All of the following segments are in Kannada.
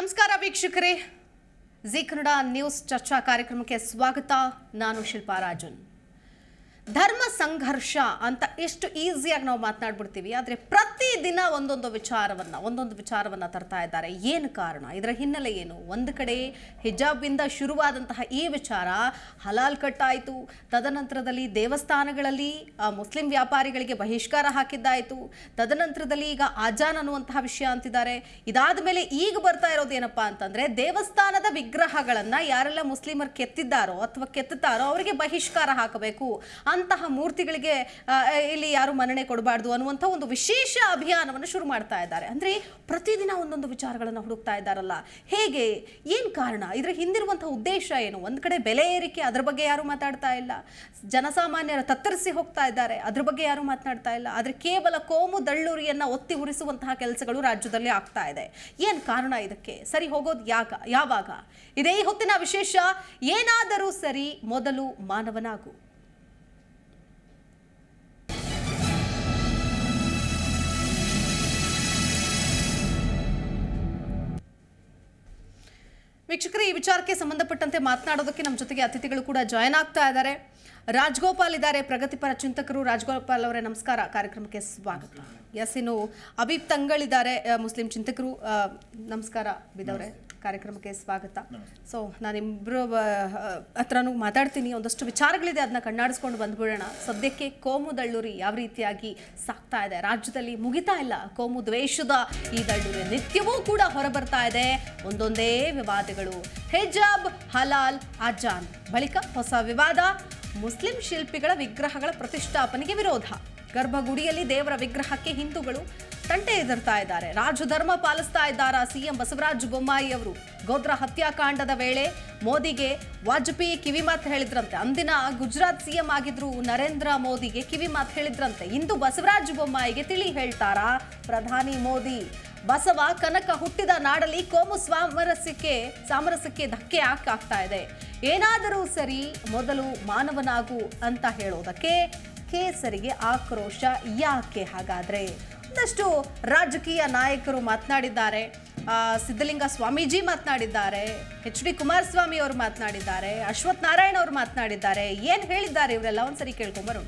ನಮಸ್ಕಾರ ವೀಕ್ಷಕರೇ ಜಿ ಕನ್ನಡ ನ್ಯೂಸ್ ಚರ್ಚಾ ಕಾರ್ಯಕ್ರಮಕ್ಕೆ ಸ್ವಾಗತ ನಾನು ಶಿಲ್ಪಾ ರಾಜನ್ ಧರ್ಮ ಸಂಘರ್ಷ ಅಂತ ಎಷ್ಟು ಈಸಿಯಾಗಿ ನಾವು ಮಾತನಾಡ್ಬಿಡ್ತೀವಿ ಆದರೆ ಪ್ರತಿದಿನ ಒಂದೊಂದು ವಿಚಾರವನ್ನ ಒಂದೊಂದು ವಿಚಾರವನ್ನ ತರ್ತಾ ಇದ್ದಾರೆ ಏನು ಕಾರಣ ಇದರ ಹಿನ್ನೆಲೆ ಏನು ಒಂದು ಕಡೆ ಹಿಜಾಬಿಂದ ಶುರುವಾದಂತಹ ಈ ವಿಚಾರ ಹಲಾಲ್ ಕಟ್ಟಾಯಿತು ತದನಂತರದಲ್ಲಿ ದೇವಸ್ಥಾನಗಳಲ್ಲಿ ಆ, ಮುಸ್ಲಿಂ ವ್ಯಾಪಾರಿಗಳಿಗೆ ಬಹಿಷ್ಕಾರ ಹಾಕಿದ್ದಾಯಿತು ತದನಂತರದಲ್ಲಿ ಈಗ ಆಜಾನ್ ಅನ್ನುವಂತಹ ವಿಷಯ ಅಂತಿದ್ದಾರೆ ಇದಾದ ಮೇಲೆ ಈಗ ಬರ್ತಾ ಇರೋದು ಏನಪ್ಪಾ ಅಂತಂದ್ರೆ ದೇವಸ್ಥಾನದ ವಿಗ್ರಹಗಳನ್ನ ಯಾರೆಲ್ಲ ಮುಸ್ಲಿಮರು ಕೆತ್ತಿದ್ದಾರೋ ಅಥವಾ ಕೆತ್ತುತ್ತಾರೋ ಅವರಿಗೆ ಬಹಿಷ್ಕಾರ ಹಾಕಬೇಕು ಅಂತಹ ಮೂರ್ತಿಗಳಿಗೆ ಆ, ಇಲ್ಲಿ ಯಾರು ಮನ್ನಣೆ ಕೊಡಬಾರ್ದು ಅನ್ನುವಂಥ ಒಂದು ವಿಶೇಷ ಅಭಿಯಾನವನ್ನು ಶುರು ಮಾಡ್ತಾ ಇದ್ದಾರೆ ಅಂದ್ರೆ ಪ್ರತಿದಿನ ಒಂದೊಂದು ವಿಚಾರಗಳನ್ನು ಹುಡುಕ್ತಾ ಇದ್ದಾರಲ್ಲ ಹೇಗೆ ಏನ್ ಕಾರಣ ಇದರ ಹಿಂದಿರುವಂತಹ ಉದ್ದೇಶ ಏನು ಒಂದ್ ಕಡೆ ಬೆಲೆ ಏರಿಕೆ ಅದ್ರ ಬಗ್ಗೆ ಯಾರು ಮಾತಾಡ್ತಾ ಇಲ್ಲ ಜನಸಾಮಾನ್ಯರ ತತ್ತರಿಸಿ ಹೋಗ್ತಾ ಇದ್ದಾರೆ ಅದ್ರ ಬಗ್ಗೆ ಯಾರು ಮಾತನಾಡ್ತಾ ಇಲ್ಲ ಆದ್ರೆ ಕೇವಲ ಕೋಮು ದಳ್ಳೂರಿಯನ್ನ ಒತ್ತಿ ಉರಿಸುವಂತಹ ಕೆಲಸಗಳು ರಾಜ್ಯದಲ್ಲಿ ಆಗ್ತಾ ಇದೆ ಏನ್ ಕಾರಣ ಇದಕ್ಕೆ ಸರಿ ಹೋಗೋದು ಯಾಕ ಯಾವಾಗ ಇದೇ ಹೊತ್ತಿನ ವಿಶೇಷ ಏನಾದರೂ ಸರಿ ಮೊದಲು ಮಾನವನಾಗು ವೀಕ್ಷಕರೇ ಈ ವಿಚಾರಕ್ಕೆ ಸಂಬಂಧಪಟ್ಟಂತೆ ಮಾತನಾಡೋದಕ್ಕೆ ನಮ್ಮ ಜೊತೆಗೆ ಅತಿಥಿಗಳು ಕೂಡ ಜಾಯ್ನ್ ಆಗ್ತಾ ಇದ್ದಾರೆ ರಾಜ್ಗೋಪಾಲ್ ಇದ್ದಾರೆ ಪ್ರಗತಿಪರ ಚಿಂತಕರು ರಾಜ್ಗೋಪಾಲ್ ಅವರೇ ನಮಸ್ಕಾರ ಕಾರ್ಯಕ್ರಮಕ್ಕೆ ಸ್ವಾಗತ ಎಸ್ ಇನ್ನು ಅಬೀಬ್ ತಂಗಳಿದ್ದಾರೆ ಆ, ಮುಸ್ಲಿಂ ಚಿಂತಕರು ಆ, ನಮಸ್ಕಾರ ಬಿದವ್ರೆ ಕಾರ್ಯಕ್ರಮಕ್ಕೆ ಸ್ವಾಗತ ಸೊ ನಾನಿಬ್ಬರು ಹತ್ರನೂ ಮಾತಾಡ್ತೀನಿ ಒಂದಷ್ಟು ವಿಚಾರಗಳಿದೆ ಅದನ್ನ ಕಣ್ಣಾಡಿಸ್ಕೊಂಡು ಬಂದ್ಬಿಡೋಣ ಸದ್ಯಕ್ಕೆ ಕೋಮು ದಳ್ಳೂರಿ ಯಾವ ರೀತಿಯಾಗಿ ಸಾಕ್ತಾ ಇದೆ ರಾಜ್ಯದಲ್ಲಿ ಮುಗಿತಾ ಇಲ್ಲ ಕೋಮು ದ್ವೇಷದ ಈ ದಳ್ಳೂರಿ ನಿತ್ಯವೂ ಕೂಡ ಹೊರಬರ್ತಾ ಇದೆ ಒಂದೊಂದೇ ವಿವಾದಗಳು ಹೆಜಾಬ್ ಹಲಾಲ್ ಅಜಾನ್ ಬಳಿಕ ಹೊಸ ವಿವಾದ ಮುಸ್ಲಿಂ ಶಿಲ್ಪಿಗಳ ವಿಗ್ರಹಗಳ ಪ್ರತಿಷ್ಠಾಪನೆಗೆ ವಿರೋಧ ಗರ್ಭಗುಡಿಯಲ್ಲಿ ದೇವರ ವಿಗ್ರಹಕ್ಕೆ ಹಿಂದೂಗಳು ತಂಟೆ ಎದುರ್ತಾ ಇದ್ದಾರೆ ರಾಜಧರ್ಮ ಪಾಲಿಸ್ತಾ ಇದ್ದಾರಾ ಸಿಎಂ ಬಸವರಾಜ ಬೊಮ್ಮಾಯಿ ಅವರು ಗೋದ್ರ ಹತ್ಯಾಕಾಂಡದ ವೇಳೆ ಮೋದಿಗೆ ವಾಜಪೇಯಿ ಕಿವಿ ಮಾತು ಹೇಳಿದ್ರಂತೆ ಅಂದಿನ ಗುಜರಾತ್ ಸಿಎಂ ಆಗಿದ್ರು ನರೇಂದ್ರ ಮೋದಿಗೆ ಕಿವಿ ಮಾತು ಹೇಳಿದ್ರಂತೆ ಇಂದು ಬಸವರಾಜ ಬೊಮ್ಮಾಯಿಗೆ ತಿಳಿ ಹೇಳ್ತಾರಾ ಪ್ರಧಾನಿ ಮೋದಿ ಬಸವ ಕನಕ ಹುಟ್ಟಿದ ನಾಡಲ್ಲಿ ಕೋಮು ಸಾಮರಸ್ಯಕ್ಕೆ ಸಾಮರಸ್ಯಕ್ಕೆ ಧಕ್ಕೆ ಆಗ್ತಾ ಇದೆ ಏನಾದರೂ ಸರಿ ಮೊದಲು ಮಾನವನಾಗು ಅಂತ ಹೇಳೋದಕ್ಕೆ ಕೇಸರಿಗೆ ಆಕ್ರೋಶ ಯಾಕೆ ಹಾಗಾದ್ರೆ ಒಂದಷ್ಟು ರಾಜಕೀಯ ನಾಯಕರು ಮಾತನಾಡಿದ್ದಾರೆ ಆ, ಸಿದ್ಧಲಿಂಗ ಸ್ವಾಮೀಜಿ ಮಾತನಾಡಿದ್ದಾರೆ ಎಚ್ ಡಿ ಕುಮಾರಸ್ವಾಮಿ ಅವರು ಮಾತನಾಡಿದ್ದಾರೆ ಅಶ್ವಥ್ ನಾರಾಯಣ ಅವರು ಮಾತನಾಡಿದ್ದಾರೆ ಏನ್ ಹೇಳಿದ್ದಾರೆ ಇವರೆಲ್ಲ ಒಂದ್ಸರಿ ಕೇಳ್ಕೊಂಬರೋಣ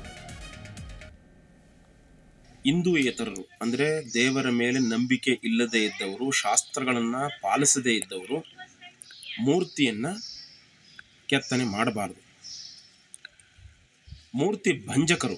ಹಿಂದೂಯೇತರರು ಅಂದ್ರೆ ದೇವರ ಮೇಲೆ ನಂಬಿಕೆ ಇಲ್ಲದೆ ಇದ್ದವರು ಶಾಸ್ತ್ರಗಳನ್ನ ಪಾಲಿಸದೇ ಇದ್ದವರು ಮೂರ್ತಿಯನ್ನ ಕೆತ್ತನೆ ಮಾಡಬಾರದು ಮೂರ್ತಿ ಭಂಜಕರು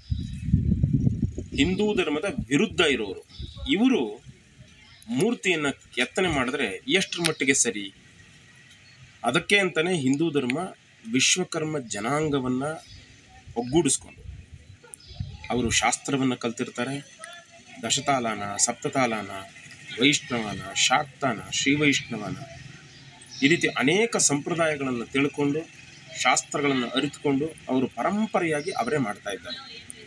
ಹಿಂದೂ ಧರ್ಮದ ವಿರುದ್ಧ ಇರೋರು ಇವರು ಮೂರ್ತಿಯನ್ನ ಕೆತ್ತನೆ ಮಾಡಿದ್ರೆ ಎಷ್ಟರ ಮಟ್ಟಿಗೆ ಸರಿ ಅದಕ್ಕೆ ಅಂತಾನೆ ಹಿಂದೂ ಧರ್ಮ ವಿಶ್ವಕರ್ಮ ಜನಾಂಗವನ್ನ ಒಗ್ಗೂಡಿಸ್ಕೊಂಡು ಅವರು ಶಾಸ್ತ್ರವನ್ನು ಕಲ್ತಿರ್ತಾರೆ ದಶತಾಲಾನ ಸಪ್ತತಾಲಾನ ವೈಷ್ಣವನ ಶಾಕ್ತಾನ ಶ್ರೀವೈಷ್ಣವನ ಈ ರೀತಿ ಅನೇಕ ಸಂಪ್ರದಾಯಗಳನ್ನು ತಿಳ್ಕೊಂಡು ಶಾಸ್ತ್ರಗಳನ್ನು ಅರಿತುಕೊಂಡು ಅವರು ಪರಂಪರೆಯಾಗಿ ಅವರೇ ಮಾಡ್ತಾ ಇದ್ದಾರೆ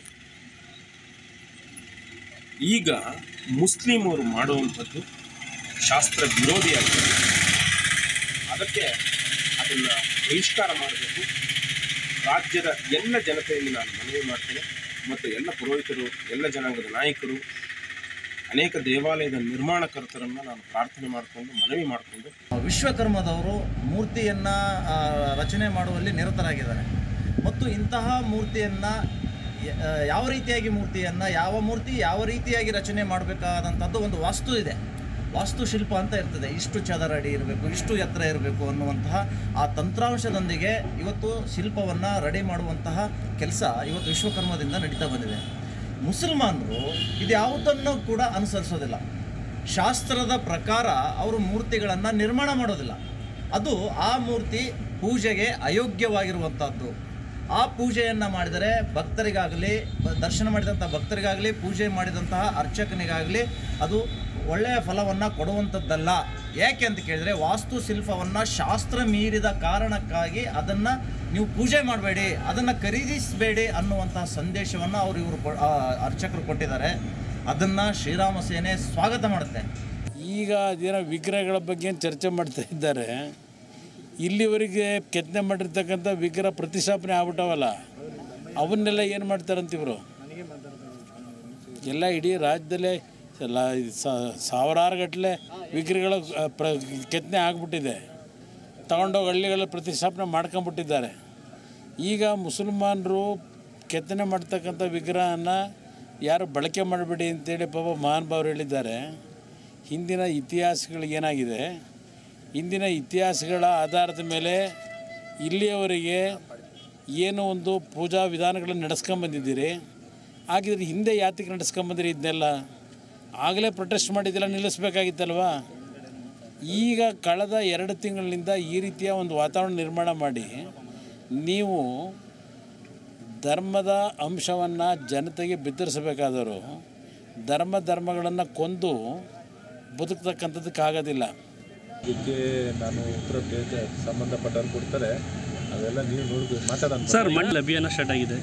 ಈಗ ಮುಸ್ಲಿಮರು ಮಾಡುವಂಥದ್ದು ಶಾಸ್ತ್ರ ವಿರೋಧಿಯಾಗಿದೆ ಅದಕ್ಕೆ ಅದನ್ನು ಬಹಿಷ್ಕಾರ ಮಾಡಬೇಕು ರಾಜ್ಯದ ಎಲ್ಲ ಜನತೆಯಲ್ಲಿ ನಾನು ಮನವಿ ಮಾಡ್ತೇನೆ ಮತ್ತು ಎಲ್ಲ ಪುರೋಹಿತರು ಎಲ್ಲ ಜನಾಂಗದ ನಾಯಕರು ಅನೇಕ ದೇವಾಲಯದ ನಿರ್ಮಾಣಕರ್ತರನ್ನು ನಾನು ಪ್ರಾರ್ಥನೆ ಮಾಡಿಕೊಂಡು ಮನವಿ ಮಾಡಿಕೊಂಡು ವಿಶ್ವಕರ್ಮದವರು ಮೂರ್ತಿಯನ್ನ ಆ, ರಚನೆ ಮಾಡುವಲ್ಲಿ ನಿರತರಾಗಿದ್ದಾರೆ ಮತ್ತು ಇಂತಹ ಮೂರ್ತಿಯನ್ನ ಯ- ಆ, ಯಾವ ರೀತಿಯಾಗಿ ಮೂರ್ತಿಯನ್ನ ಯಾವ ಮೂರ್ತಿ ಯಾವ ರೀತಿಯಾಗಿ ರಚನೆ ಮಾಡಬೇಕಾದಂಥದ್ದು ಒಂದು ವಾಸ್ತು ಇದೆ ವಾಸ್ತುಶಿಲ್ಪ ಅಂತ ಇರ್ತದೆ ಇಷ್ಟು ಚದರ ಅಡಿ ಇರಬೇಕು ಇಷ್ಟು ಎತ್ತರ ಇರಬೇಕು ಅನ್ನುವಂತಹ ಆ ತಂತ್ರಾಂಶದೊಂದಿಗೆ ಇವತ್ತು ಶಿಲ್ಪವನ್ನು ರೆಡಿ ಮಾಡುವಂತಹ ಕೆಲಸ ಇವತ್ತು ವಿಶ್ವಕರ್ಮದಿಂದ ನಡೀತಾ ಬಂದಿದೆ ಮುಸಲ್ಮಾನರು ಇದ್ಯಾವುದನ್ನು ಕೂಡ ಅನುಸರಿಸೋದಿಲ್ಲ ಶಾಸ್ತ್ರದ ಪ್ರಕಾರ ಅವರು ಮೂರ್ತಿಗಳನ್ನು ನಿರ್ಮಾಣ ಮಾಡೋದಿಲ್ಲ ಅದು ಆ ಮೂರ್ತಿ ಪೂಜೆಗೆ ಅಯೋಗ್ಯವಾಗಿರುವಂಥದ್ದು ಆ ಪೂಜೆಯನ್ನು ಮಾಡಿದರೆ ಭಕ್ತರಿಗಾಗಲಿ ಬ- ದರ್ಶನ ಮಾಡಿದಂಥ ಭಕ್ತರಿಗಾಗಲಿ ಪೂಜೆ ಮಾಡಿದಂತಹ ಅರ್ಚಕನಿಗಾಗಲಿ ಅದು ಒಳ್ಳೆಯ ಫಲವನ್ನು ಕೊಡುವಂಥದ್ದಲ್ಲ ಯಾಕೆ ಅಂತ ಕೇಳಿದರೆ ವಾಸ್ತುಶಿಲ್ಪವನ್ನು ಶಾಸ್ತ್ರ ಮೀರಿದ ಕಾರಣಕ್ಕಾಗಿ ಅದನ್ನು ನೀವು ಪೂಜೆ ಮಾಡಬೇಡಿ ಅದನ್ನು ಖರೀದಿಸಬೇಡಿ ಅನ್ನುವಂತಹ ಸಂದೇಶವನ್ನು ಅವರು ಇವರು ಕೊ- ಆ, ಅರ್ಚಕರು ಕೊಟ್ಟಿದ್ದಾರೆ ಅದನ್ನು ಶ್ರೀರಾಮ ಸೇನೆ ಸ್ವಾಗತ ಮಾಡುತ್ತೆ ಈಗ ಅದೇನೋ ವಿಗ್ರಹಗಳ ಬಗ್ಗೆ ಏನ್ ಚರ್ಚೆ ಮಾಡ್ತಾ ಇದ್ದಾರೆ ಇಲ್ಲಿವರೆಗೆ ಕೆತ್ತನೆ ಮಾಡಿರ್ತಕ್ಕಂಥ ವಿಗ್ರಹ ಪ್ರತಿಷ್ಠಾಪನೆ ಆಗ್ಬಿಟ್ಟವಲ್ಲ ಅವನ್ನೆಲ್ಲ ಏನು ಮಾಡ್ತಾರಂತ ಇವರು ಎಲ್ಲ ಇಡೀ ರಾಜ್ಯದಲ್ಲೇ ಎಲ್ಲ ಸಾವಿರಾರು ಗಟ್ಟಲೆ ವಿಗ್ರಹಗಳು ಆ, ಪ್ರ ಕೆತ್ತನೆ ಆಗಿಬಿಟ್ಟಿದೆ ತಗೊಂಡೋಗಿ ಹಳ್ಳಿಗಳಲ್ಲಿ ಪ್ರತಿಷ್ಠಾಪನೆ ಮಾಡ್ಕೊಂಬಿಟ್ಟಿದ್ದಾರೆ ಈಗ ಮುಸಲ್ಮಾನರು ಕೆತ್ತನೆ ಮಾಡ್ತಕ್ಕಂಥ ವಿಗ್ರಹನ ಯಾರು ಬಳಕೆ ಮಾಡಬೇಡಿ ಅಂತೇಳಿ ಪಾಪ ಮಹಾನುಭಾವರು ಹೇಳಿದ್ದಾರೆ ಹಿಂದಿನ ಇತಿಹಾಸಗಳು ಏನಾಗಿದೆ ಹಿಂದಿನ ಇತಿಹಾಸಗಳ ಆಧಾರದ ಮೇಲೆ ಇಲ್ಲಿಯವರೆಗೆ ಏನು ಒಂದು ಪೂಜಾ ವಿಧಾನಗಳನ್ನು ನಡೆಸ್ಕೊಂಬಂದಿದ್ದೀರಿ ಹಾಗಿದ್ರೆ ಹಿಂದೆ ಯಾತಕ್ಕೆ ನಡೆಸ್ಕೊಂಬಂದಿರಿ ಇದನ್ನೆಲ್ಲ ಆಗಲೇ ಪ್ರೊಟೆಸ್ಟ್ ಮಾಡಿದ್ದೆಲ್ಲ ನಿಲ್ಲಿಸ್ಬೇಕಾಗಿತ್ತಲ್ವಾ ಈಗ ಕಳೆದ ಎರಡು ತಿಂಗಳಿನಿಂದ ಈ ರೀತಿಯ ಒಂದು ವಾತಾವರಣ ನಿರ್ಮಾಣ ಮಾಡಿ ನೀವು ಧರ್ಮದ ಅಂಶವನ್ನು ಜನತೆಗೆ ಬಿತ್ತರಿಸಬೇಕಾದರೂ ಧರ್ಮ ಧರ್ಮಗಳನ್ನು ಕೊಂದು ಬದುಕ್ತಕ್ಕಂಥದ್ದಕ್ಕಾಗೋದಿಲ್ಲ ಇದಕ್ಕೆ ನಾನು ಉತ್ತರ ಕೇಳಿದೆ ಸಂಬಂಧಪಟ್ಟವ್ರು ಕೊಡ್ತಾರೆ ಅದೆಲ್ಲ ನೀವು ನೋಡ್ಬೇಕು ಮಾತಾಡೋಣ ಸರ್ ಮಂಡಲ ಅಭಿಯಾನ ಸ್ಟಾರ್ಟ್ ಆಗಿದೆ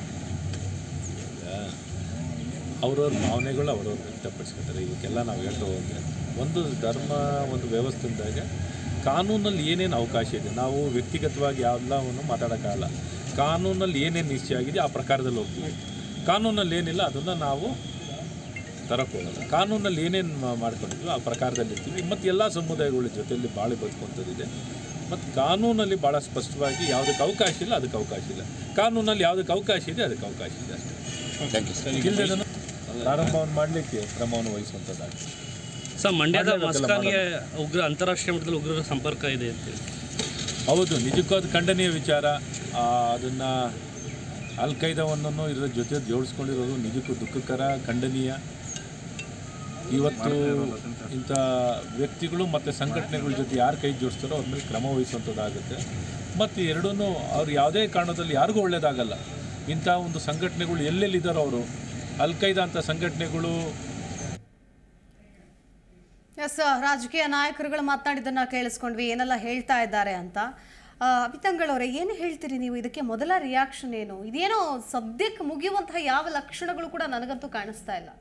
ಅವ್ರವ್ರ ಭಾವನೆಗಳು ಅವ್ರವ್ರು ವ್ಯಕ್ತಪಡಿಸ್ಕೊತಾರೆ ಇವಕ್ಕೆಲ್ಲ ನಾವು ಹೇಳ್ತಾ ಹೋದ್ರೆ ಒಂದು ಧರ್ಮ ಒಂದು ವ್ಯವಸ್ಥೆದಾಗ ಕಾನೂನಲ್ಲಿ ಏನೇನು ಅವಕಾಶ ಇದೆ ನಾವು ವ್ಯಕ್ತಿಗತವಾಗಿ ಎಲ್ಲವನ್ನು ಮಾತಾಡೋಕ್ಕಾಗಲ್ಲ ಕಾನೂನಲ್ಲಿ ಏನೇನು ನಿಶ್ಚಯ ಆಗಿದೆ ಆ ಪ್ರಕಾರದಲ್ಲಿ ಹೋಗ್ತೀವಿ ಕಾನೂನಲ್ಲಿ ಏನಿಲ್ಲ ಅದನ್ನು ನಾವು ತರಕ್ಕೆ ಹೋಗಲ್ಲ ಕಾನೂನಲ್ಲಿ ಏನೇನು ಮಾಡ್ಕೊಂಡಿದ್ವಿ ಆ ಪ್ರಕಾರದಲ್ಲಿ ಇರ್ತೀವಿ ಮತ್ತು ಎಲ್ಲ ಸಮುದಾಯಗಳ ಜೊತೆಯಲ್ಲಿ ಬಾಳಿ ಬದುಕುವಂಥದ್ದಿದೆ ಮತ್ತು ಕಾನೂನಲ್ಲಿ ಭಾಳ ಸ್ಪಷ್ಟವಾಗಿ ಯಾವುದಕ್ಕೆ ಅವಕಾಶ ಇಲ್ಲ ಅದಕ್ಕೆ ಅವಕಾಶ ಇಲ್ಲ ಕಾನೂನಲ್ಲಿ ಯಾವುದಕ್ಕೆ ಅವಕಾಶ ಇದೆ ಅದಕ್ಕೆ ಅವಕಾಶ ಇದೆ ಅಷ್ಟೇ ಇಲ್ಲದೆ ಪ್ರಾರಂಭವನ್ನು ಮಾಡಲಿಕ್ಕೆ ಕ್ರಮವನ್ನು ವಹಿಸುವಂಥದ್ದಾಗಿದೆ ಸರ್ ಮಂಡ್ಯದ ಮಾಡ್ಲೇಬೇಕಲ್ಲ, ಮಸ್ಕಾನ್ಗೆ ಉಗ್ರ ಅಂತಾರಾಷ್ಟ್ರೀಯ ಮಟ್ಟದಲ್ಲಿ ಉಗ್ರರ ಸಂಪರ್ಕ ಇದೆ ಅಂತೇಳಿ ಹೌದು ನಿಜಕ್ಕೂ ಅದು ಖಂಡನೀಯ ವಿಚಾರ ಅದನ್ನು ಅಲ್ ಖೈದಾವನ್ನು ಇದರ ಜೊತೆ ಜೋಡಿಸ್ಕೊಂಡಿರೋದು ನಿಜಕ್ಕೂ ದುಃಖಕರ ಖಂಡನೀಯ ಇವತ್ತು ಇಂಥ ವ್ಯಕ್ತಿಗಳು ಮತ್ತು ಸಂಘಟನೆಗಳ ಜೊತೆ ಯಾರು ಕೈ ಜೋಡಿಸ್ತಾರೋ ಅವ್ರ ಮೇಲೆ ಕ್ರಮ ವಹಿಸುವಂಥದ್ದಾಗುತ್ತೆ ಮತ್ತು ಎರಡೂ ಅವ್ರು ಯಾವುದೇ ಕಾರಣದಲ್ಲಿ ಯಾರಿಗೂ ಒಳ್ಳೆಯದಾಗಲ್ಲ ಇಂಥ ಒಂದು ಸಂಘಟನೆಗಳು ಎಲ್ಲೆಲ್ಲಿದ್ದಾರೋ ಅವರು ಅಲ್ ಖೈದಾ ಅಂಥ ಸಂಘಟನೆಗಳು ಎಸ್ ರಾಜಕೀಯ ನಾಯಕರುಗಳು ಮಾತನಾಡಿದ್ದನ್ನ ಕೇಳಿಸ್ಕೊಂಡ್ವಿ ಏನೆಲ್ಲ ಹೇಳ್ತಾ ಇದ್ದಾರೆ ಅಂತ ಆ, ಅಭಿತಂಗಳವರೇ ಏನು ಹೇಳ್ತೀರಿ ನೀವು ಇದಕ್ಕೆ ಮೊದಲ ರಿಯಾಕ್ಷನ್ ಏನು ಇದೇನೋ ಸದ್ಯಕ್ಕೆ ಮುಗಿಯುವಂತಹ ಯಾವ ಲಕ್ಷಣಗಳು ಕೂಡ ನನಗಂತೂ ಕಾಣಿಸ್ತಾ ಇಲ್ಲ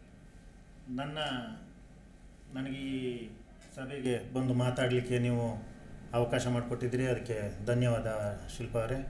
ನನ್ನ ನನಗೆ ಈ ಸಭೆಗೆ ಬಂದು ಮಾತಾಡಲಿಕ್ಕೆ ನೀವು ಅವಕಾಶ ಮಾಡಿಕೊಟ್ಟಿದ್ದೀರಿ ಅದಕ್ಕೆ ಧನ್ಯವಾದ ಶಿಲ್ಪ ಅವರೇ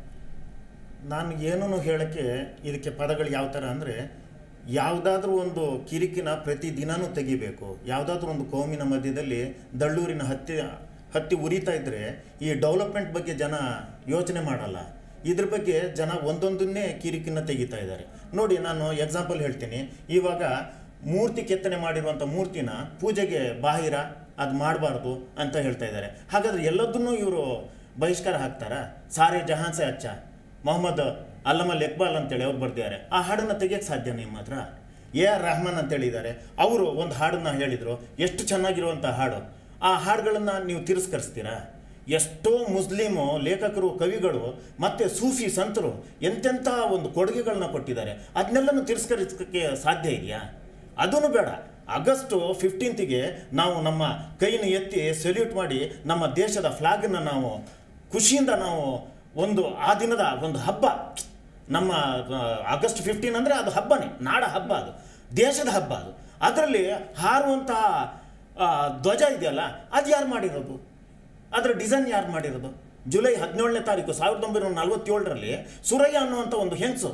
ನಾನು ಏನೂ ಹೇಳೋಕ್ಕೆ ಇದಕ್ಕೆ ಪದಗಳು ಯಾವ ಥರ ಅಂದರೆ ಯಾವುದಾದ್ರೂ ಒಂದು ಕಿರಿಕಿನ ಪ್ರತಿ ದಿನಾನೂ ತೆಗಿಬೇಕು ಯಾವುದಾದ್ರೂ ಒಂದು ಕೋಮಿನ ಮಧ್ಯದಲ್ಲಿ ದಳ್ಳೂರಿನ ಹತ್ತಿ ಹತ್ತಿ ಉರಿತಾ ಇದ್ದರೆ ಈ ಡೆವಲಪ್ಮೆಂಟ್ ಬಗ್ಗೆ ಜನ ಯೋಚನೆ ಮಾಡಲ್ಲ ಇದ್ರ ಬಗ್ಗೆ ಜನ ಒಂದೊಂದನ್ನೇ ಕಿರಿಕಿನ ತೆಗಿತಾ ಇದ್ದಾರೆ ನೋಡಿ ನಾನು ಎಕ್ಸಾಂಪಲ್ ಹೇಳ್ತೀನಿ ಇವಾಗ ಮೂರ್ತಿ ಕೆತ್ತನೆ ಮಾಡಿರುವಂಥ ಮೂರ್ತಿನ ಪೂಜೆಗೆ ಬಾಹಿರ ಅದು ಮಾಡಬಾರ್ದು ಅಂತ ಹೇಳ್ತಾ ಇದ್ದಾರೆ ಹಾಗಾದ್ರೆ ಎಲ್ಲದನ್ನೂ ಇವರು ಬಹಿಷ್ಕಾರ ಹಾಕ್ತಾರಾ ಸಾರೆ ಜಹಾನ್ ಸೆ ಅಚ್ಚ ಮೊಹಮ್ಮದ್ ಅಲ್ಲಮಲ್ ಇಕ್ಬಾಲ್ ಅಂತೇಳಿ ಅವ್ರು ಬರ್ದಿದ್ದಾರೆ ಆ ಹಾಡನ್ನು ತೆಗಿಯಕ್ಕೆ ಸಾಧ್ಯ ನಿಮ್ಮ ಹತ್ರ ಎ ಆರ್ ರೆಹಮಾನ್ ಅಂತ ಹೇಳಿದ್ದಾರೆ ಅವರು ಒಂದು ಹಾಡನ್ನ ಹೇಳಿದರು ಎಷ್ಟು ಚೆನ್ನಾಗಿರುವಂಥ ಹಾಡು ಆ ಹಾಡುಗಳನ್ನು ನೀವು ತಿರಸ್ಕರಿಸ್ತೀರಾ ಎಷ್ಟೋ ಮುಸ್ಲಿಮು ಲೇಖಕರು ಕವಿಗಳು ಮತ್ತು ಸೂಫಿ ಸಂತರು ಎಂತೆಂಥ ಒಂದು ಕೊಡುಗೆಗಳನ್ನ ಕೊಟ್ಟಿದ್ದಾರೆ ಅದನ್ನೆಲ್ಲನೂ ತಿರಸ್ಕರಿಸೋಕ್ಕೆ ಸಾಧ್ಯ ಇದೆಯಾ ಅದೂ ಬೇಡ ಆಗಸ್ಟ್ ಫಿಫ್ಟೀನ್ತಿಗೆ ನಾವು ನಮ್ಮ ಕೈನ ಎತ್ತಿ ಸೆಲ್ಯೂಟ್ ಮಾಡಿ ನಮ್ಮ ದೇಶದ ಫ್ಲಾಗನ್ನು ನಾವು ಖುಷಿಯಿಂದ ನಾವು ಒಂದು ಆ ದಿನದ ಒಂದು ಹಬ್ಬ ನಮ್ಮ ಆ, ಆಗಸ್ಟ್ ಫಿಫ್ಟೀನ್ ಅಂದರೆ ಅದು ಹಬ್ಬನೇ ನಾಡ ಹಬ್ಬ ಅದು ದೇಶದ ಹಬ್ಬ ಅದು ಅದರಲ್ಲಿ ಹಾರುವಂತಹ ಆ, ಧ್ವಜ ಇದೆಯಲ್ಲ ಅದು ಯಾರು ಮಾಡಿರೋದು ಅದರ ಡಿಸೈನ್ ಯಾರು ಮಾಡಿರೋದು ಜುಲೈ ಹದಿನೇಳನೇ ತಾರೀಕು ಸಾವಿರದ ಒಂಬೈನೂರ ನಲವತ್ತೇಳರಲ್ಲಿ ಸುರಯ್ಯ ಅನ್ನುವಂಥ ಒಂದು ಹೆಂಗಸು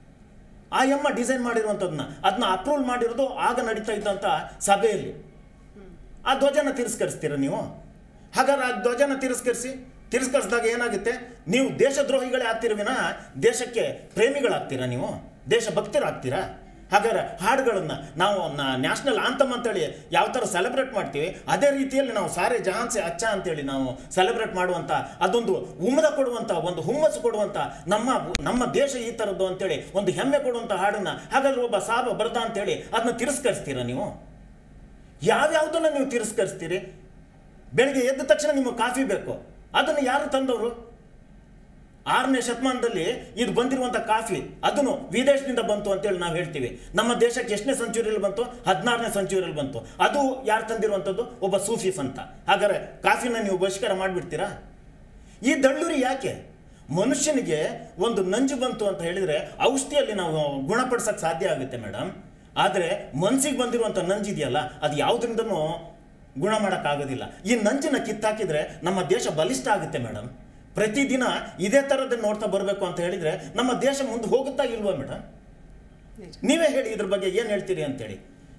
ಆ ಎಮ್ಮ ಡಿಸೈನ್ ಮಾಡಿರುವಂಥದ್ದನ್ನ ಅದನ್ನ ಅಪ್ರೂವ್ ಮಾಡಿರೋದು ಆಗ ನಡೀತಾ ಇದ್ದಂಥ ಸಭೆಯಲ್ಲಿ ಆ ಧ್ವಜನ ತಿರಸ್ಕರಿಸ್ತೀರ ನೀವು ಹಾಗಾದ್ರೆ ಆ ಧ್ವಜನ ತಿರಸ್ಕರಿಸಿ ತಿರಸ್ಕರಿಸಿದಾಗ ಏನಾಗುತ್ತೆ ನೀವು ದೇಶದ್ರೋಹಿಗಳೇ ಆಗ್ತೀರ ವಿನಃ ದೇಶಕ್ಕೆ ಪ್ರೇಮಿಗಳಾಗ್ತೀರಾ ನೀವು ದೇಶಭಕ್ತರಾಗ್ತೀರಾ ಹಾಗಾದ್ರೆ ಹಾಡುಗಳನ್ನು ನಾವು ನ್ಯಾಷನಲ್ ಆಂತಮ್ ಅಂತೇಳಿ ಯಾವ ಥರ ಸೆಲೆಬ್ರೇಟ್ ಮಾಡ್ತೀವಿ ಅದೇ ರೀತಿಯಲ್ಲಿ ನಾವು ಸಾರೆ ಜಹಾನ್ಸೆ ಅಚ್ಚ ಅಂತೇಳಿ ನಾವು ಸೆಲೆಬ್ರೇಟ್ ಮಾಡುವಂಥ ಅದೊಂದು ಉಮ್ಮದ ಕೊಡುವಂಥ ಒಂದು ಹುಮ್ಮಸ್ಸು ಕೊಡುವಂಥ ನಮ್ಮ ನಮ್ಮ ದೇಶ ಈ ಥರದ್ದು ಅಂತೇಳಿ ಒಂದು ಹೆಮ್ಮೆ ಕೊಡುವಂಥ ಹಾಡನ್ನು ಹಾಗಾದ್ರೆ ಒಬ್ಬ ಸಾಬ ಬರ್ದ ಅಂತೇಳಿ ಅದನ್ನ ತಿರಸ್ಕರಿಸ್ತೀರಾ ನೀವು ಯಾವ್ಯಾವುದನ್ನು ನೀವು ತಿರಸ್ಕರಿಸ್ತೀರಿ ಬೆಳಗ್ಗೆ ಎದ್ದ ತಕ್ಷಣ ನಿಮಗೆ ಕಾಫಿ ಬೇಕು ಅದನ್ನು ಯಾರು ತಂದವರು ಆರನೇ ಶತಮಾನದಲ್ಲಿ ಇದು ಬಂದಿರುವಂಥ ಕಾಫಿ ಅದನ್ನು ವಿದೇಶದಿಂದ ಬಂತು ಅಂತೇಳಿ ನಾವು ಹೇಳ್ತೀವಿ ನಮ್ಮ ದೇಶಕ್ಕೆ ಎಷ್ಟನೇ ಸೆಂಚುರಿಯಲ್ಲಿ ಬಂತು ಹದಿನಾರನೇ ಸೆಂಚುರಿಯಲ್ಲಿ ಬಂತು ಅದು ಯಾರು ತಂದಿರುವಂಥದ್ದು ಒಬ್ಬ ಸೂಫಿ ಸಂತ ಹಾಗಾದ್ರೆ ಕಾಫಿನ ನೀವು ಬಹಿಷ್ಕಾರ ಮಾಡಿಬಿಡ್ತೀರಾ ಈ ದಳ್ಳೂರಿ ಯಾಕೆ ಮನುಷ್ಯನಿಗೆ ಒಂದು ನಂಜು ಬಂತು ಅಂತ ಹೇಳಿದರೆ ಔಷಧಿಯಲ್ಲಿ ನಾವು ಗುಣಪಡಿಸೋಕ್ಕೆ ಸಾಧ್ಯ ಆಗುತ್ತೆ ಮೇಡಮ್ ಆದರೆ ಮನಸ್ಸಿಗೆ ಬಂದಿರುವಂಥ ನಂಜು ಇದೆಯಲ್ಲ ಅದು ಯಾವುದರಿಂದನೂ ಗುಣ ಮಾಡೋಕ್ಕಾಗೋದಿಲ್ಲ ಈ ನಂಜನ್ನ ಕಿತ್ತಾಕಿದ್ರೆ ನಮ್ಮ ದೇಶ ಬಲಿಷ್ಠ ಆಗುತ್ತೆ ಮೇಡಮ್ ಪ್ರತಿದಿನ ಇದೇ ಥರದ್ದು ನೋಡ್ತಾ ಬರಬೇಕು ಅಂತ ಹೇಳಿದರೆ ನಮ್ಮ ದೇಶ ಮುಂದೆ ಹೋಗುತ್ತಾ ಇಲ್ವಾ ಮೇಡಮ್ ನೀವೇ ಹೇಳಿ ಇದ್ರ ಬಗ್ಗೆ ಏನು ಹೇಳ್ತೀರಿ ಅಂತೇಳಿ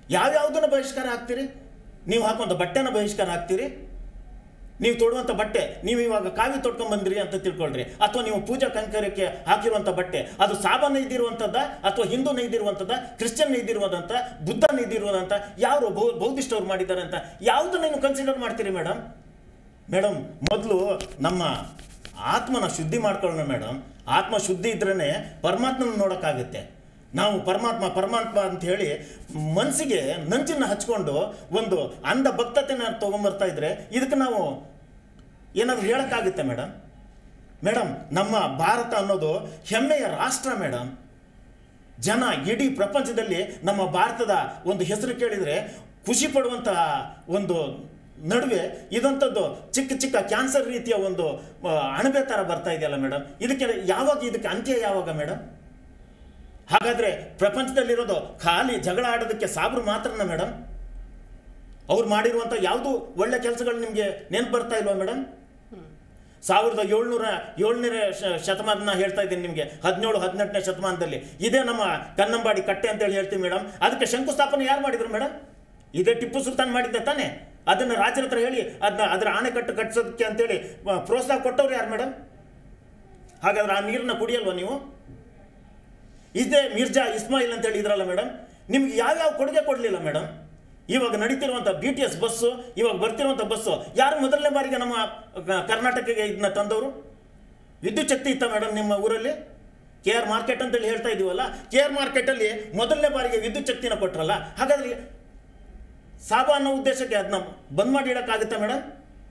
ಯಾವ್ಯಾವುದನ್ನ ಬಹಿಷ್ಕಾರ ಹಾಕ್ತೀರಿ ನೀವು ಹಾಕುವಂಥ ಬಟ್ಟೆನ ಬಹಿಷ್ಕಾರ ಹಾಕ್ತೀರಿ ನೀವು ತೊಡುವಂಥ ಬಟ್ಟೆ ನೀವು ಇವಾಗ ಕಾವಿ ತೊಟ್ಕೊಂಡ್ ಬಂದಿರಿ ಅಂತ ತಿಳ್ಕೊಳ್ರಿ ಅಥವಾ ನೀವು ಪೂಜಾ ಕೈಂಕರ್ಯಕ್ಕೆ ಹಾಕಿರುವಂಥ ಬಟ್ಟೆ ಅದು ಸಾಬ ನೇಯ್ದಿರುವಂಥದ್ದ ಅಥವಾ ಹಿಂದೂ ನೇಯ್ದಿರುವಂಥದ್ದ ಕ್ರಿಶ್ಚಿಯನ್ ನೇಯ್ದಿರುವಂಥ ಬುದ್ಧ ನೇಯ್ದಿರುವಂಥ ಯಾರು ಬೌ ಬೌದ್ಧಿಸ್ಟವ್ರು ಮಾಡಿದ್ದಾರೆ ಅಂತ ಯಾವುದು ನೀವು ಕನ್ಸಿಡರ್ ಮಾಡ್ತೀರಿ ಮೇಡಮ್ ಮೇಡಮ್ ಮೊದಲು ನಮ್ಮ ಆತ್ಮನ ಶುದ್ಧಿ ಮಾಡ್ಕೊಳ್ಳೋಣ ಮೇಡಮ್ ಆತ್ಮ ಶುದ್ಧಿ ಇದ್ರೇ ಪರಮಾತ್ಮನ ನೋಡೋಕ್ಕಾಗುತ್ತೆ ನಾವು ಪರಮಾತ್ಮ ಪರಮಾತ್ಮ ಅಂತ ಹೇಳಿ ಮನಸ್ಸಿಗೆ ನಂಚನ್ನ ಹಚ್ಕೊಂಡು ಒಂದು ಅಂಧ ಭಕ್ತತೆನ ತೊಗೊಂಬರ್ತಾ ಇದ್ರೆ ಇದಕ್ಕೆ ನಾವು ಏನಾದರೂ ಹೇಳೋಕ್ಕಾಗುತ್ತೆ ಮೇಡಮ್ ಮೇಡಮ್ ನಮ್ಮ ಭಾರತ ಅನ್ನೋದು ಹೆಮ್ಮೆಯ ರಾಷ್ಟ್ರ ಮೇಡಮ್ ಜನ ಇಡೀ ಪ್ರಪಂಚದಲ್ಲಿ ನಮ್ಮ ಭಾರತದ ಒಂದು ಹೆಸರು ಕೇಳಿದರೆ ಖುಷಿ ಪಡುವಂತಹ ಒಂದು ನಡುವೆ ಇದಂಥದ್ದು ಚಿಕ್ಕ ಚಿಕ್ಕ ಕ್ಯಾನ್ಸರ್ ರೀತಿಯ ಒಂದು ಆ, ಅಣಬೆ ಥರ ಬರ್ತಾ ಇದೆಯಲ್ಲ ಮೇಡಮ್ ಇದಕ್ಕೆ ಯಾವಾಗ ಇದಕ್ಕೆ ಅಂತ್ಯ ಯಾವಾಗ ಮೇಡಮ್ ಹಾಗಾದ್ರೆ ಪ್ರಪಂಚದಲ್ಲಿರೋದು ಖಾಲಿ ಜಗಳ ಆಡೋದಕ್ಕೆ ಸಾಬ್ರು ಮಾತ್ರನ ಮೇಡಮ್ ಅವ್ರು ಮಾಡಿರುವಂಥ ಯಾವುದು ಒಳ್ಳೆ ಕೆಲಸಗಳು ನಿಮಗೆ ನೆನ್ಪು ಬರ್ತಾ ಇಲ್ವಾ ಮೇಡಮ್ ಸಾವಿರದ ಏಳ್ನೂರ ಏಳ್ನೂರ ಶತಮಾನ ಹೇಳ್ತಾ ಇದ್ದೀನಿ ನಿಮಗೆ ಹದಿನೇಳು ಹದಿನೆಂಟನೇ ಶತಮಾನದಲ್ಲಿ ಇದೇ ನಮ್ಮ ಕನ್ನಂಬಾಡಿ ಕಟ್ಟೆ ಅಂತೇಳಿ ಹೇಳ್ತೀವಿ ಮೇಡಮ್ ಅದಕ್ಕೆ ಶಂಕುಸ್ಥಾಪನೆ ಯಾರು ಮಾಡಿದ್ರು ಮೇಡಮ್ ಇದೇ ಟಿಪ್ಪು ಸುಲ್ತಾನ್ ಮಾಡಿದ್ದೆ ತಾನೆ ಅದನ್ನು ರಾಜರ ಹತ್ರ ಹೇಳಿ ಅದನ್ನ ಅದರ ಆಣೆಕಟ್ಟು ಕಟ್ಟಿಸೋದಕ್ಕೆ ಅಂತೇಳಿ ಆ, ಪ್ರೋತ್ಸಾಹ ಕೊಟ್ಟವ್ರು ಯಾರು ಮೇಡಮ್ ಹಾಗಾದ್ರೆ ಆ ನೀರನ್ನ ಕುಡಿಯಲ್ವಾ ನೀವು ಇದೇ ಮಿರ್ಜಾ ಇಸ್ಮಾಯಿಲ್ ಅಂತ ಹೇಳಿ ಇದ್ರಲ್ಲ ಮೇಡಮ್ ನಿಮ್ಗೆ ಯಾವ್ಯಾವ ಕೊಡುಗೆ ಕೊಡಲಿಲ್ಲ ಮೇಡಮ್ ಇವಾಗ ನಡೀತಿರುವಂಥ ಬಿ ಟಿ ಎಸ್ ಬಸ್ಸು ಇವಾಗ ಬರ್ತಿರುವಂಥ ಬಸ್ಸು ಯಾರು ಮೊದಲನೇ ಬಾರಿಗೆ ನಮ್ಮ ಕ- ಕರ್ನಾಟಕಕ್ಕೆ ಇದನ್ನ ತಂದವರು ವಿದ್ಯುತ್ ಶಕ್ತಿ ಇತ್ತ ಮೇಡಮ್ ನಿಮ್ಮ ಊರಲ್ಲಿ ಕೆ ಆರ್ ಮಾರ್ಕೆಟ್ ಅಂತೇಳಿ ಹೇಳ್ತಾ ಇದೀವಲ್ಲ ಕೆ ಆರ್ ಮಾರ್ಕೆಟಲ್ಲಿ ಮೊದಲನೇ ಬಾರಿಗೆ ವಿದ್ಯುತ್ ಶಕ್ತಿನ ಕೊಟ್ರಲ್ಲ ಹಾಗಾದ್ರೆ ಸಾಬ ಅನ್ನೋ ಉದ್ದೇಶಕ್ಕೆ ಅದನ್ನ ಬಂದ್ ಮಾಡಿ ಇಡೋಕ್ಕಾಗುತ್ತಾ ಮೇಡಮ್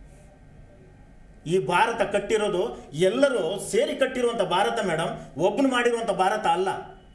ಈ ಭಾರತ ಕಟ್ಟಿರೋದು ಎಲ್ಲರೂ ಸೇರಿ ಕಟ್ಟಿರುವಂಥ ಭಾರತ ಮೇಡಮ್ ಒಬ್ಬನು ಮಾಡಿರುವಂಥ ಭಾರತ ಅಲ್ಲ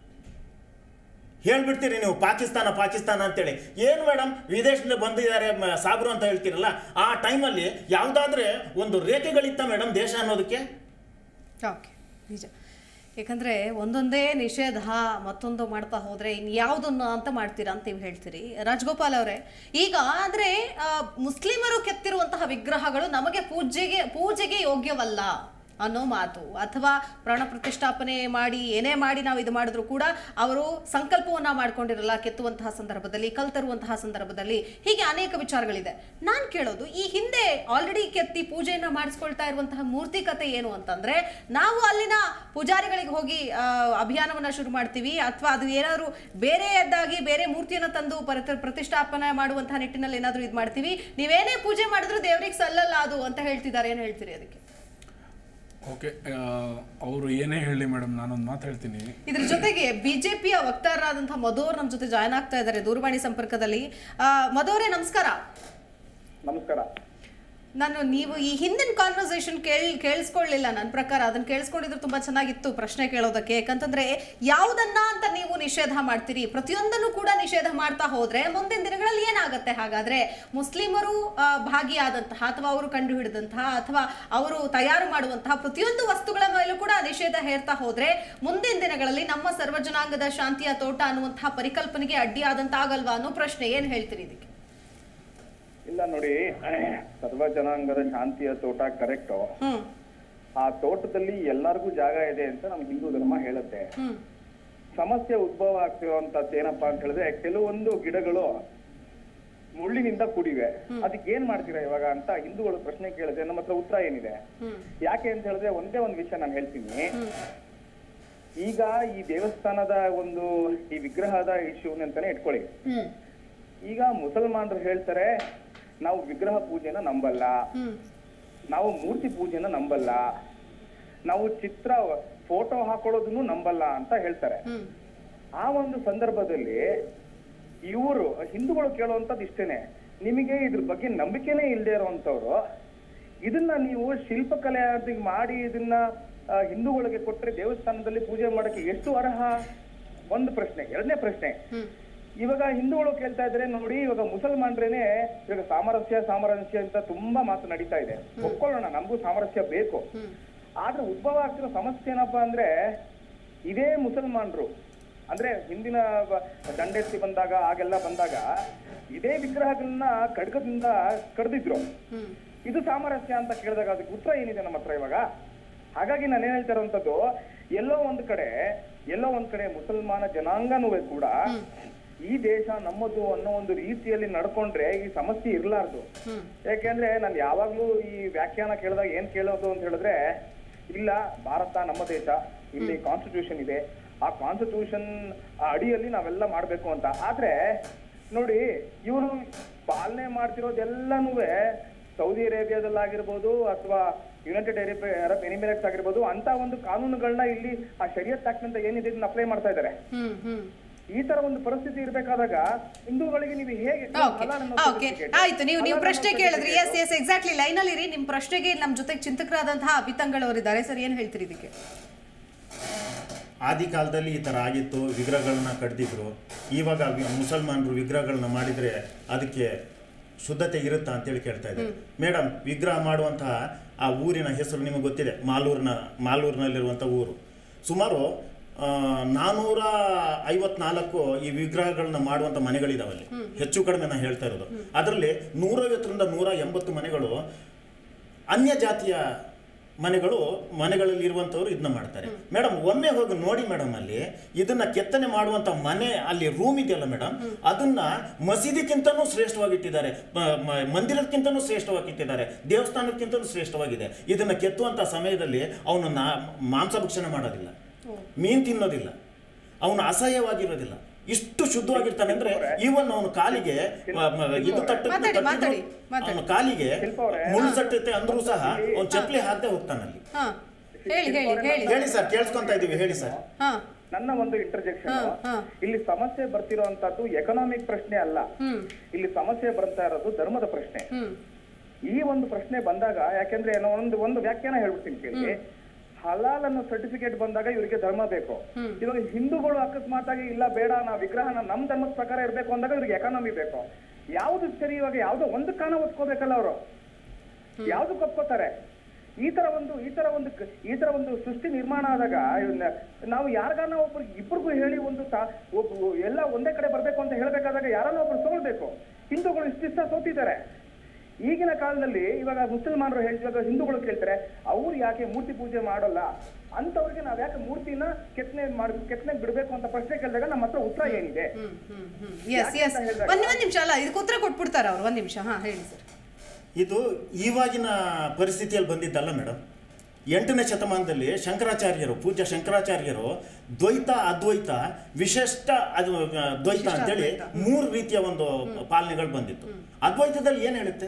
ಹೇಳ್ಬಿಡ್ತೀರಿ ನೀವು ಪಾಕಿಸ್ತಾನ ಪಾಕಿಸ್ತಾನ ಅಂತೇಳಿ ಏನು ಮೇಡಮ್ ವಿದೇಶದಿಂದ ಬಂದಿದ್ದಾರೆ ಮ- ಸಾಬ್ರು ಅಂತ ಹೇಳ್ತೀರಲ್ಲ ಆ ಟೈಮಲ್ಲಿ ಯಾವುದಾದ್ರೆ ಒಂದು ರೇಖೆಗಳಿತ್ತ ಮೇಡಮ್ ದೇಶ ಅನ್ನೋದಕ್ಕೆ ಓಕೆ ನಿಜ ಯಾಕಂದರೆ ಒಂದೊಂದೇ ನಿಷೇಧ ಮತ್ತೊಂದು ಮಾಡ್ತಾ ಹೋದರೆ ಇನ್ನು ಯಾವುದನ್ನು ಅಂತ ಮಾಡ್ತೀರಾ ಅಂತ ನೀವು ಹೇಳ್ತೀರಿ ರಾಜಗೋಪಾಲ್ ಅವರೇ ಈಗ ಅಂದರೆ ಮುಸ್ಲಿಮರು ಕೆತ್ತಿರುವಂತಹ ವಿಗ್ರಹಗಳು ನಮಗೆ ಪೂಜೆಗೆ ಪೂಜೆಗೆ ಯೋಗ್ಯವಲ್ಲ ಅನ್ನೋ ಮಾತು ಅಥವಾ ಪ್ರಾಣ ಪ್ರತಿಷ್ಠಾಪನೆ ಮಾಡಿ ಏನೇ ಮಾಡಿ ನಾವು ಇದು ಮಾಡಿದ್ರು ಕೂಡ ಅವರು ಸಂಕಲ್ಪವನ್ನ ಮಾಡ್ಕೊಂಡಿರಲ್ಲ ಕೆತ್ತುವಂತಹ ಸಂದರ್ಭದಲ್ಲಿ ಕಲ್ ತರುವಂತಹ ಸಂದರ್ಭದಲ್ಲಿ ಹೀಗೆ ಅನೇಕ ವಿಚಾರಗಳಿದೆ ನಾನು ಕೇಳೋದು ಈ ಹಿಂದೆ ಆಲ್ರೆಡಿ ಕೆತ್ತಿ ಪೂಜೆಯನ್ನ ಮಾಡಿಸ್ಕೊಳ್ತಾ ಇರುವಂತಹ ಮೂರ್ತಿ ಕತೆ ಏನು ಅಂತಂದ್ರೆ ನಾವು ಅಲ್ಲಿನ ಪೂಜಾರಿಗಳಿಗೆ ಹೋಗಿ ಆ, ಅಭಿಯಾನವನ್ನ ಶುರು ಮಾಡ್ತೀವಿ ಅಥವಾ ಅದು ಏನಾದ್ರು ಬೇರೆಯದ್ದಾಗಿ ಬೇರೆ ಮೂರ್ತಿಯನ್ನ ತಂದು ಪರತ ಪ್ರತಿಷ್ಠಾಪನೆ ಮಾಡುವಂತಹ ನಿಟ್ಟಿನಲ್ಲಿ ಏನಾದ್ರು ಇದು ಮಾಡ್ತೀವಿ ನೀವೇನೇ ಪೂಜೆ ಮಾಡಿದ್ರು ದೇವರಿಗೆ ಸಲ್ಲಲ್ಲ ಅದು ಅಂತ ಹೇಳ್ತಿದ್ದಾರೆ ಏನು ಹೇಳ್ತೀರಿ ಅದಕ್ಕೆ ಓಕೆ ಅವರು ಏನೇ ಹೇಳಿ ಮೇಡಮ್ ನಾನೊಂದು ಮಾತು ಹೇಳ್ತೀನಿ ಇದ್ರ ಜೊತೆಗೆ ಬಿಜೆಪಿಯ ವಕ್ತಾರರಾದಂತಹ ಮಧುರ್ ನಮ್ಮ ಜೊತೆ ಜಾಯ್ನ್ ಆಗ್ತಾ ಇದ್ದಾರೆ ದೂರವಾಣಿ ಸಂಪರ್ಕದಲ್ಲಿ ಆ, ಮಧುವರೇ ನಮಸ್ಕಾರ ನಮಸ್ಕಾರ ನಾನು ನೀವು ಈ ಹಿಂದಿನ ಕಾನ್ವರ್ಸೇಷನ್ ಕೇಳ್ ಕೇಳಿಸ್ಕೊಳ್ಳಿಲ್ಲ ನನ್ನ ಪ್ರಕಾರ ಅದನ್ನ ಕೇಳಿಸ್ಕೊಂಡಿದ್ರೆ ತುಂಬಾ ಚೆನ್ನಾಗಿತ್ತು ಪ್ರಶ್ನೆ ಕೇಳೋದಕ್ಕೆ ಯಾಕಂತಂದ್ರೆ ಯಾವುದನ್ನ ಅಂತ ನೀವು ನಿಷೇಧ ಮಾಡ್ತೀರಿ ಪ್ರತಿಯೊಂದನ್ನು ಕೂಡ ನಿಷೇಧ ಮಾಡ್ತಾ ಹೋದ್ರೆ ಮುಂದಿನ ದಿನಗಳಲ್ಲಿ ಏನಾಗುತ್ತೆ ಹಾಗಾದ್ರೆ ಮುಸ್ಲಿಮರು ಆ, ಭಾಗಿಯಾದಂತಹ ಅಥವಾ ಅವರು ಕಂಡು ಹಿಡಿದಂತಹ ಅಥವಾ ಅವರು ತಯಾರು ಮಾಡುವಂತಹ ಪ್ರತಿಯೊಂದು ವಸ್ತುಗಳ ಮೇಲೂ ಕೂಡ ನಿಷೇಧ ಹೇರ್ತಾ ಹೋದ್ರೆ ಮುಂದಿನ ದಿನಗಳಲ್ಲಿ ನಮ್ಮ ಸರ್ವಜನಾಂಗದ ಶಾಂತಿಯ ತೋಟ ಅನ್ನುವಂತಹ ಪರಿಕಲ್ಪನೆಗೆ ಅಡ್ಡಿಯಾದಂತಾಗಲ್ವಾ ಅನ್ನೋ ಪ್ರಶ್ನೆ ಏನ್ ಹೇಳ್ತೀರಿ ಇದಕ್ಕೆ ಇಲ್ಲ ನೋಡಿ ಸರ್ವ ಜನಾಂಗದ ಶಾಂತಿಯ ತೋಟ ಕರೆಕ್ಟು ಹ್ಮ್ ಆ ತೋಟದಲ್ಲಿ ಎಲ್ಲರಿಗೂ ಜಾಗ ಇದೆ ಅಂತ ನಮ್ಮ ಹಿಂದೂ ಧರ್ಮ ಹೇಳುತ್ತೆ ಹ್ಮ್ ಸಮಸ್ಯೆ ಉದ್ಭವ ಆಗ್ತಿರುವಂತದ್ದು ಏನಪ್ಪಾ ಅಂತ ಹೇಳಿದ್ರೆ ಕೆಲವೊಂದು ಗಿಡಗಳು ಮುಳ್ಳಿನಿಂದ ಕೂಡಿವೆ ಅದಕ್ಕೆ ಏನ್ ಮಾಡ್ತೀರಾ ಇವಾಗ ಅಂತ ಹಿಂದೂಗಳು ಪ್ರಶ್ನೆ ಕೇಳಿದ್ರೆ ನಮ್ಮ ಹತ್ರ ಉತ್ತರ ಏನಿದೆ ಹ್ಮ್ ಯಾಕೆ ಅಂತ ಹೇಳಿದ್ರೆ ಒಂದೇ ಒಂದು ವಿಷಯ ನಾನು ಹೇಳ್ತೀನಿ ಈಗ ಈ ದೇವಸ್ಥಾನದ ಒಂದು ಈ ವಿಗ್ರಹದ ಇಶ್ಯೂ ಅಂತಾನೆ ಇಟ್ಕೊಳ್ಳಿ ಹ್ಮ್ ಈಗ ಮುಸಲ್ಮಾನರು ಹೇಳ್ತಾರೆ ನಾವು ವಿಗ್ರಹ ಪೂಜೆನ ನಂಬಲ್ಲ ಹ್ಮ್ ನಾವು ಮೂರ್ತಿ ಪೂಜೆನ ನಂಬಲ್ಲ ನಾವು ಚಿತ್ರ ಫೋಟೋ ಹಾಕೊಳ್ಳೋದನ್ನು ನಂಬಲ್ಲ ಅಂತ ಹೇಳ್ತಾರೆ ಹ್ಮ್ ಆ ಒಂದು ಸಂದರ್ಭದಲ್ಲಿ ಇವರು ಹಿಂದೂಗಳು ಕೇಳುವಂಥದ್ದು ಇಷ್ಟೇನೆ ನಿಮಗೆ ಇದ್ರ ಬಗ್ಗೆ ನಂಬಿಕೆನೇ ಇಲ್ಲದೆ ಇರುವಂತವ್ರು ಇದನ್ನ ನೀವು ಶಿಲ್ಪಕಲೆ ಆಗಿ ಮಾಡಿ ಇದನ್ನ ಆ, ಹಿಂದೂಗಳಿಗೆ ಕೊಟ್ರೆ ದೇವಸ್ಥಾನದಲ್ಲಿ ಪೂಜೆ ಮಾಡಕ್ಕೆ ಎಷ್ಟು ಅರ್ಹ ಒಂದು ಪ್ರಶ್ನೆ ಎರಡನೇ ಪ್ರಶ್ನೆ ಹ್ಮ್ ಇವಾಗ ಹಿಂದೂಗಳು ಕೇಳ್ತಾ ಇದ್ರೆ ನೋಡಿ ಇವಾಗ ಮುಸಲ್ಮಾನ್ರೇನೆ ಇವಾಗ ಸಾಮರಸ್ಯ ಸಾಮರಸ್ಯ ಅಂತ ತುಂಬಾ ಮಾತು ನಡೀತಾ ಇದೆ ಒಪ್ಕೊಳ್ಳೋಣ ನಮಗೂ ಸಾಮರಸ್ಯ ಬೇಕು ಆದ್ರೆ ಉದ್ಭವ ಆಗ್ತಿರೋ ಸಮಸ್ಯೆ ಏನಪ್ಪಾ ಅಂದ್ರೆ ಇದೇ ಮುಸಲ್ಮಾನರು ಅಂದ್ರೆ ಹಿಂದಿನ ಬ- ದಂಡೆತ್ತಿ ಬಂದಾಗ ಆಗೆಲ್ಲ ಬಂದಾಗ ಇದೇ ವಿಗ್ರಹಗಳನ್ನ ಖಡ್ಗದಿಂದ ಕಡ್ದಿದ್ರು ಹ್ಮ್ ಇದು ಸಾಮರಸ್ಯ ಅಂತ ಕೇಳಿದಾಗ ಅದಕ್ಕೆ ಉತ್ತರ ಏನಿದೆ ನಮ್ಮ ಹತ್ರ ಇವಾಗ ಹಾಗಾಗಿ ನಾನು ಏನ್ ಹೇಳ್ತಾ ಇರುವಂತದ್ದು ಎಲ್ಲೋ ಒಂದ್ ಕಡೆ ಎಲ್ಲೋ ಒಂದ್ ಕಡೆ ಮುಸಲ್ಮಾನ ಜನಾಂಗನೂ ಕೂಡ ಈ ದೇಶ ನಮ್ಮದು ಅನ್ನೋ ಒಂದು ರೀತಿಯಲ್ಲಿ ನಡ್ಕೊಂಡ್ರೆ ಈ ಸಮಸ್ಯೆ ಇರ್ಲಾರ್ದು ಯಾಕೆಂದ್ರೆ ನಾನು ಯಾವಾಗ್ಲೂ ಈ ವ್ಯಾಖ್ಯಾನ ಕೇಳಿದಾಗ ಏನ್ ಕೇಳೋದು ಅಂತ ಹೇಳಿದ್ರೆ ಇಲ್ಲ ಭಾರತ ನಮ್ಮ ದೇಶ ಇಲ್ಲಿ ಕಾನ್ಸ್ಟಿಟ್ಯೂಷನ್ ಇದೆ ಆ ಕಾನ್ಸ್ಟಿಟ್ಯೂಷನ್ ಅಡಿಯಲ್ಲಿ ನಾವೆಲ್ಲ ಮಾಡ್ಬೇಕು ಅಂತ ಆದ್ರೆ ನೋಡಿ ಇವರು ಪಾಲನೆ ಮಾಡ್ತಿರೋದೆಲ್ಲನೂ ಸೌದಿ ಅರೇಬಿಯಾದಲ್ಲಾಗಿರ್ಬೋದು ಅಥವಾ ಯುನೈಟೆಡ್ ಅರಬ್ ಅರಬ್ ಎಮಿರೇಟ್ಸ್ ಆಗಿರ್ಬೋದು ಅಂತ ಒಂದು ಕಾನೂನುಗಳನ್ನ ಇಲ್ಲಿ ಆ ಶರಿಯತ್ ಆಕ್ಟ್ ಅಂತ ಏನಿದೆ ಇದನ್ನ ಅಪ್ಲೈ ಮಾಡ್ತಾ ಇದ್ದಾರೆ ಹ್ಮ್ ಹ್ಮ್ ಈ ತರ ಒಂದು ಪರಿಸ್ಥಿತಿ ಇರ್ಬೇಕಾದಾಗ ಹಿಂದೂಗಳಿಗೆ ನೀವು ಹೇಗೆ ಓಕೆ ಹಲಾಲ್ ಅನ್ನೋ ಓಕೆ certificate, ಆಯ್ತು ನೀವು ನೀವು ಹಲಾಲ್ ಪ್ರಶ್ನೆ ಅನ್ನೋ ಕೇಳಿದ್ರಿ ಎಸ್ certificate, ಎಸ್ ಎಕ್ಸಾಕ್ಟ್ಲಿ ಲೈನಲ್ಲಿ ಇರಿ ನಿಮ್ಮ ಪ್ರಶ್ನೆಗೆ ನಮ್ಮ ಜೊತೆಗೆ ಚಿಂತಕರಾದಂತಹ ಅಭಿತಂಗಳವರಿದ್ದಾರೆ ಸರ್ ಏನ್ ಹೇಳ್ತೀರಿ ಇದಕ್ಕೆ ಆದಿ ಕಾಲದಲ್ಲಿ ಈ ಥರ ಆಗಿತ್ತು ವಿಗ್ರಹಗಳನ್ನ ಕಡ್ದಿದ್ರು ಇವಾಗ ವಿ- ಮುಸಲ್ಮಾನರು ವಿಗ್ರಹಗಳನ್ನ ಮಾಡಿದರೆ ಅದಕ್ಕೆ ಶುದ್ಧತೆ ಇರುತ್ತಾ ಅಂತೇಳಿ ಕೇಳ್ತಾ ಇದ್ದಾರೆ ಮೇಡಮ್ ವಿಗ್ರಹ ಮಾಡುವಂತಹ ಆ ಊರಿನ ಹೆಸರು ನಿಮಗೆ ಗೊತ್ತಿದೆ ಮಾಲೂರಿನ ಮಾಲೂರಿನಲ್ಲಿರುವಂಥ ಊರು ಸುಮಾರು ಆ, ನಾನೂರ ಐವತ್ನಾಲ್ಕು ಈ ವಿಗ್ರಹಗಳನ್ನ ಮಾಡುವಂಥ ಮನೆಗಳಿದಾವೆ ಅಲ್ಲಿ ಹೆಚ್ಚು ಕಡಿಮೆ ನಾನು ಹೇಳ್ತಾ ಇರೋದು ಅದರಲ್ಲಿ ನೂರೈವತ್ತರಿಂದ ನೂರ ಎಂಬತ್ತು ಮನೆಗಳು ಅನ್ಯ ಜಾತಿಯ ಮನೆಗಳು ಮನೆಗಳಲ್ಲಿ ಇರುವಂಥವ್ರು ಇದನ್ನ ಮಾಡ್ತಾರೆ ಮೇಡಮ್ ಒಮ್ಮೆ ಹೋಗಿ ನೋಡಿ ಮೇಡಮ್ ಅಲ್ಲಿ ಇದನ್ನ ಕೆತ್ತನೆ ಮಾಡುವಂತ ಮನೆ ಅಲ್ಲಿ ರೂಮ್ ಇದೆಯಲ್ಲ ಮೇಡಮ್ ಅದನ್ನ ಮಸೀದಿಗಿಂತನೂ ಶ್ರೇಷ್ಠವಾಗಿಟ್ಟಿದ್ದಾರೆ ಮ- ಮ- ಮಂದಿರಕ್ಕಿಂತನೂ ಶ್ರೇಷ್ಠವಾಗಿಟ್ಟಿದ್ದಾರೆ ದೇವಸ್ಥಾನಕ್ಕಿಂತಲೂ ಶ್ರೇಷ್ಠವಾಗಿದೆ ಇದನ್ನ ಕೆತ್ತುವಂತ ಸಮಯದಲ್ಲಿ ಅವನು ನಾ ಮಾಂಸ ಭಕ್ಷಣೆ ಮಾಡೋದಿಲ್ಲ ಮೀನ್ ತಿನ್ನೋದಿಲ್ಲ ಅವನು ಅಸಹ್ಯವಾಗಿರೋದಿಲ್ಲ ಇಷ್ಟು ಶುದ್ಧವಾಗಿರ್ತಾನೆ ಅಂದ್ರೆ ಈವನ್ ಅವನ ಕಾಲಿಗೆ ಮ- ಮ- ಇದು ತಟ್ಟು ಮಾತಾಡಿ, ಮಾತಾಡಿ, ಮಾತಾಡಿ. ಅವನ ಕಾಲಿಗೆ ಮುಳ್ಳು ಸಟ್ಟುತ್ತೆ ಅಂದ್ರೂ ಸಹ ಅವ್ನು ಚಪ್ಪಲಿ ಹಾಕದೆ ಹೋಗ್ತಾನಲ್ಲಿ ಹಾ ಹೇಳಿ ಹೇಳಿ ಹೇಳಿ ಹೇಳಿ ಸರ್ ಕೇಳಿಸ್ಕೊಂತ ಇದೀವಿ ಹೇಳಿ ಸರ್ ಹಾ ನನ್ನ ಒಂದು ಇಂಟರ್ಜೆಕ್ಷನ್ ಹಾ, ಹಾ. ಇಲ್ಲಿ ಸಮಸ್ಯೆ ಬರ್ತಿರೋಂತದ್ದು ಎಕನಾಮಿಕ್ ಪ್ರಶ್ನೆ ಅಲ್ಲ ಹ್ಮ್ ಇಲ್ಲಿ ಸಮಸ್ಯೆ ಬರ್ತಾ ಇರೋದು ಧರ್ಮದ ಪ್ರಶ್ನೆ ಹ್ಮ್ ಈ ಒಂದು ಪ್ರಶ್ನೆ ಬಂದಾಗ ಯಾಕೆಂದ್ರೆ ನಾನು ಒಂದು ಒಂದು ವ್ಯಾಖ್ಯಾನ ಹೇಳ್ಬಿಡ್ತೀನಿ ಕೇಳಿ ಹಲಾಲ್ ಅನ್ನೋ ಸರ್ಟಿಫಿಕೇಟ್ ಬಂದಾಗ ಇವರಿಗೆ ಧರ್ಮ ಬೇಕು ಇವಾಗ ಹಿಂದೂಗಳು ಅಕಸ್ಮಾತ್ ಆಗಿ ಇಲ್ಲ ಬೇಡ ನಾ ವಿಗ್ರಹನ ನಮ್ ಧರ್ಮದ ಪ್ರಕಾರ ಇರ್ಬೇಕು ಅಂದಾಗ ಇವ್ರಿಗೆ ಎಕಾನಮಿ ಬೇಕು ಯಾವ್ದು ಸರಿ ಇವಾಗ ಯಾವ್ದೋ ಒಂದು ಕಾನ ಒತ್ಕೋಬೇಕಲ್ಲ ಅವರು ಯಾವ್ದಕ್ಕೆ ಒಪ್ಕೋತಾರೆ ಈ ತರ ಒಂದು ಈ ತರ ಒಂದು ಕ- ಈ ತರ ಒಂದು ಸೃಷ್ಟಿ ನಿರ್ಮಾಣ ಆದಾಗ ಇವನ್ನ ನಾವು ಯಾರಿಗಾನ ಒಬ್ರಿಗೆ ಇಬ್ಬರಿಗೂ ಹೇಳಿ ಒಂದು ತಾ ಒಬ್ಬ ಎಲ್ಲ ಒಂದೇ ಕಡೆ ಬರ್ಬೇಕು ಅಂತ ಹೇಳ್ಬೇಕಾದಾಗ ಯಾರನ್ನ ಒಬ್ರು ಸೋಲ್ಬೇಕು ಹಿಂದೂಗಳು ಇಷ್ಟು ದಿವಸ ಸೋತಿದ್ದಾರೆ ಈಗಿನ ಕಾಲದಲ್ಲಿ ಇವಾಗ ಮುಸಲ್ಮಾನರು ಹೇಳ್ತಿವಾಗ ಹಿಂದೂಗಳು ಕೇಳ್ತಾರೆ ಅವ್ರು ಯಾಕೆ ಮೂರ್ತಿ ಪೂಜೆ ಮಾಡಲ್ಲ ಅಂತವ್ರಿಗೆ ನಾವ್ ಯಾಕೆ ಮೂರ್ತಿನ ಕೆತ್ತನೆ ಮಾಡ್ ಕೆತ್ತನೆ ಬಿಡ್ಬೇಕು ಅಂತ ಪ್ರಶ್ನೆ ಕೇಳಿದಾಗ ನಮ್ಮ ಹತ್ರ ಉತ್ತರ ಏನಿದೆ ಎಸ್ ಯಾಕೆ ಎಸ್ ಅಂತ ಹೇಳಿದಾಗ- ಒಂದ್ ಒಂದ್ ನಿಮಿಷ ಅಲ್ಲ ಇದಕ್ಕೆ ಉತ್ತರ ಕೊಟ್ಬಿಡ್ತಾರೆ ಅವ್ರು ಒಂದ್ ನಿಮಿಷ ಹಾ ಹೇಳಿ ಸರ್ ಇದು ಇವಾಗಿನ ಪರಿಸ್ಥಿತಿಯಲ್ಲಿ ಬಂದಿದ್ದಲ್ಲ ಮೇಡಮ್ ಎಂಟನೇ ಶತಮಾನದಲ್ಲಿ ಶಂಕರಾಚಾರ್ಯರು ಪೂಜ್ಯ ಶಂಕರಾಚಾರ್ಯರು ದ್ವೈತ ಅದ್ವೈತ ವಿಶಿಷ್ಟ ಅದು ಆ, ದ್ವೈತ ಅಂತೇಳಿ ಮೂರು ರೀತಿಯ ಒಂದು ಪಾಲನೆಗಳು ಬಂದಿತ್ತು ಅದ್ವೈತದಲ್ಲಿ ಏನು ಹೇಳುತ್ತೆ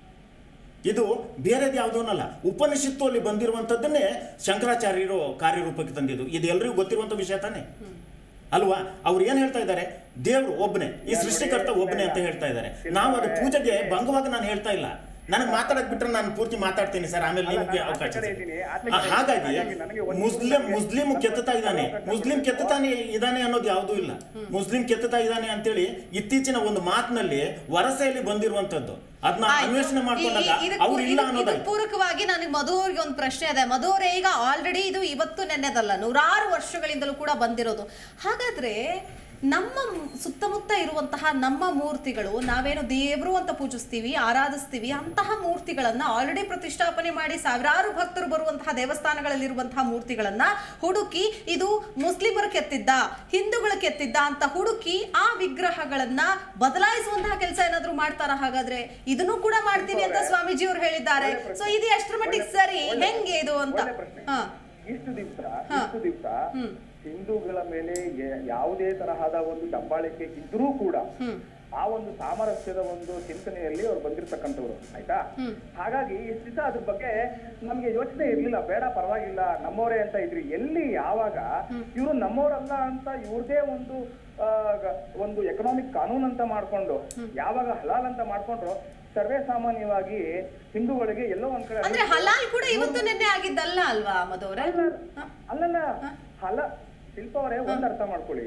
ಇದು ಬೇರೆದು ಯಾವುದೂನಲ್ಲ ಉಪನಿಷತ್ತು ಅಲ್ಲಿ ಬಂದಿರುವಂಥದ್ದನ್ನೇ ಶಂಕರಾಚಾರ್ಯರು ಕಾರ್ಯರೂಪಕ್ಕೆ ತಂದಿದ್ದು ಇದು ಎಲ್ರಿಗೂ ಗೊತ್ತಿರುವಂಥ ವಿಷಯ ತಾನೇ ಅಲ್ವಾ ಅವ್ರು ಏನ್ ಹೇಳ್ತಾ ಇದ್ದಾರೆ ದೇವ್ರು ಒಬ್ಬನೇ ಈ ಸೃಷ್ಟಿಕರ್ತ ಒಬ್ಬನೇ ಅಂತ ಹೇಳ್ತಾ ಇದ್ದಾರೆ ನಾವು ಅದು ಪೂಜೆಗೆ ಭಂಗವಾಗಿ ನಾನು ಹೇಳ್ತಾ ಇಲ್ಲ ನನಗೆ ಮಾತಾಡಕ್ ಬಿಟ್ರೆ ನಾನು ಪೂರ್ತಿ ಮಾತಾಡ್ತೀನಿ ಸರ್ ಆಮೇಲೆ ಅಲ್ಲ, ನಿಮ್ಗೆ ನಾನು ಅವಕಾಶ ಆಚೆ ಕಡೆ ಸಿಗುತ್ತೆ. ಇದ್ದೀನಿ, ಆಚೆ ಆ, ಕಡೆ ಹಾಗಾಗಿ ಹಾಗಾಗಿ ನನಗೆ ಒಂದು ಮುಸ್ಲಿಂ ನನಗೆ ಮುಸ್ಲಿಂ ಕೆತ್ತುತ್ತಾ ಇದ್ದಾನೆ ಮುಸ್ಲಿಂ ಕೆತ್ತುತ್ತಾನೆ ಇದ್ದಾನೆ ಅನ್ನೋದು ಯಾವುದೂ ಇಲ್ಲ ಮುಸ್ಲಿಂ ಕೆತ್ತುತ್ತಾ ಇದ್ದಾನೆ ಅಂತೇಳಿ ಇತ್ತೀಚಿನ ಒಂದು ಮಾತಿನಲ್ಲಿ ವರಸೆಯಲ್ಲಿ ಬಂದಿರುವಂತದ್ದು ಅದನ್ನ ಆಯ್ತು. ಅನ್ವೇಷಣೆ ಈ- ಮಾಡ್ಕೊಂಡಾಗ ಈ- ಇದಕ್ಕೂ- ಅವ್ರು ಇಲ್ಲ ಇದಕ್ಕೆ- ಅನ್ನೋದಾಯ್ತು ಇದಕ್ಕೆ ಪೂರಕವಾಗಿ ನನಗೆ ಮಧು ಅವ್ರಿಗೆ ಒಂದು ಪ್ರಶ್ನೆ ಇದೆ ಮಧು ಅವರೇ ಈಗ ಆಲ್ರೆಡಿ ಇದು ಇವತ್ತು ನೆನ್ನೆದಲ್ಲ ನೂರಾರು ವರ್ಷಗಳಿಂದಲೂ ಕೂಡ ಬಂದಿರೋದು ಹಾಗಾದ್ರೆ ನಮ್ಮ ಮ್- ಸುತ್ತಮುತ್ತ ಇರುವಂತಹ ನಮ್ಮ ಮೂರ್ತಿಗಳು ನಾವೇನು ದೇವರು ಅಂತ ಪೂಜಿಸ್ತೀವಿ ಆರಾಧಿಸ್ತೀವಿ ಅಂತಹ ಮೂರ್ತಿಗಳನ್ನ ಆಲ್ರೆಡಿ ಪ್ರತಿಷ್ಠಾಪನೆ ಮಾಡಿ ಸಾವಿರಾರು ಭಕ್ತರು ಬರುವಂತಹ ದೇವಸ್ಥಾನಗಳಲ್ಲಿರುವಂತಹ ಮೂರ್ತಿಗಳನ್ನ ಹುಡುಕಿ ಇದು ಮುಸ್ಲಿಮರು ಕೆತ್ತಿದ್ದ ಹಿಂದೂಗಳು ಕೆತ್ತಿದ್ದ ಅಂತ ಹುಡುಕಿ ಆ ವಿಗ್ರಹಗಳನ್ನ ಬದಲಾಯಿಸುವಂತಹ ಕೆಲಸ ಏನಾದ್ರು ಮಾಡ್ತಾರ ಹಾಗಾದ್ರೆ ಇದನ್ನು ಕೂಡ ಮಾಡ್ತೀವಿ ಅಂತ ಸ್ವಾಮೀಜಿ ಅವರು ಹೇಳಿದ್ದಾರೆ ಸೊ ಇದು ಎಷ್ಟರ ಮಟ್ಟಿಗೆ ಸರಿ ಹೆಂಗೆ ಇದು ಅಂತ ಒಳ್ಳೆ ಪ್ರಶ್ನೆ. ಹಾ ಇಷ್ಟು ದಿವಸ ಹಾ. ಇಷ್ಟು ದಿವಸ ಹ್ಮ್. ಹಿಂದೂಗಳ ಮೇಲೆ ಯ- ಯಾವುದೇ ತರಹದ ಒಂದು ದಬ್ಬಾಳಿಕೆ ಇದ್ರೂ ಕೂಡ ಹ್ಮ್ ಆ ಒಂದು ಸಾಮರಸ್ಯದ ಒಂದು ಚಿಂತನೆಯಲ್ಲಿ ಅವ್ರು ಬಂದಿರತಕ್ಕಂಥವ್ರು ಆಯ್ತಾ ಹಾಗಾಗಿ ಇಷ್ಟು ದಿವಸ ಅದ್ರ ಬಗ್ಗೆ ನಮ್ಗೆ ಯೋಚನೆ ಇರ್ಲಿಲ್ಲ ಬೇಡ ಪರವಾಗಿಲ್ಲ ನಮ್ಮವರೇ ಅಂತ ಇದ್ರಿ ಎಲ್ಲಿ ಯಾವಾಗ ಇವರು ನಮ್ಮವರಲ್ಲ ಅಂತ ಇವ್ರದೇ ಒಂದು ಆ, ಗ- ಒಂದು ಎಕನಾಮಿಕ್ ಕಾನೂನು ಅಂತ ಮಾಡ್ಕೊಂಡು ಯಾವಾಗ ಹಲಾಲ್ ಅಂತ ಮಾಡ್ಕೊಂಡ್ರು ಸರ್ವೇ ಸಾಮಾನ್ಯವಾಗಿ ಹಿಂದೂಗಳಿಗೆ ಎಲ್ಲೋ ಒಂದ್ ಕಡೆ ಅಂದ್ರೆ ಹಲಾಲ್ ಕೂಡ ಇವತ್ತು ನೆನ್ನೆ ಆಗಿದ್ದಲ್ಲ ಅಲ್ವಾ ಮಧು ಅವರೇ ಅಲ್ಲ ಅಲ್ಲಲ್ಲ ಹಲ ಶಿಲ್ಪ ಅವರೇ ಒಂದ್ ಅರ್ಥ ಮಾಡ್ಕೊಳ್ಳಿ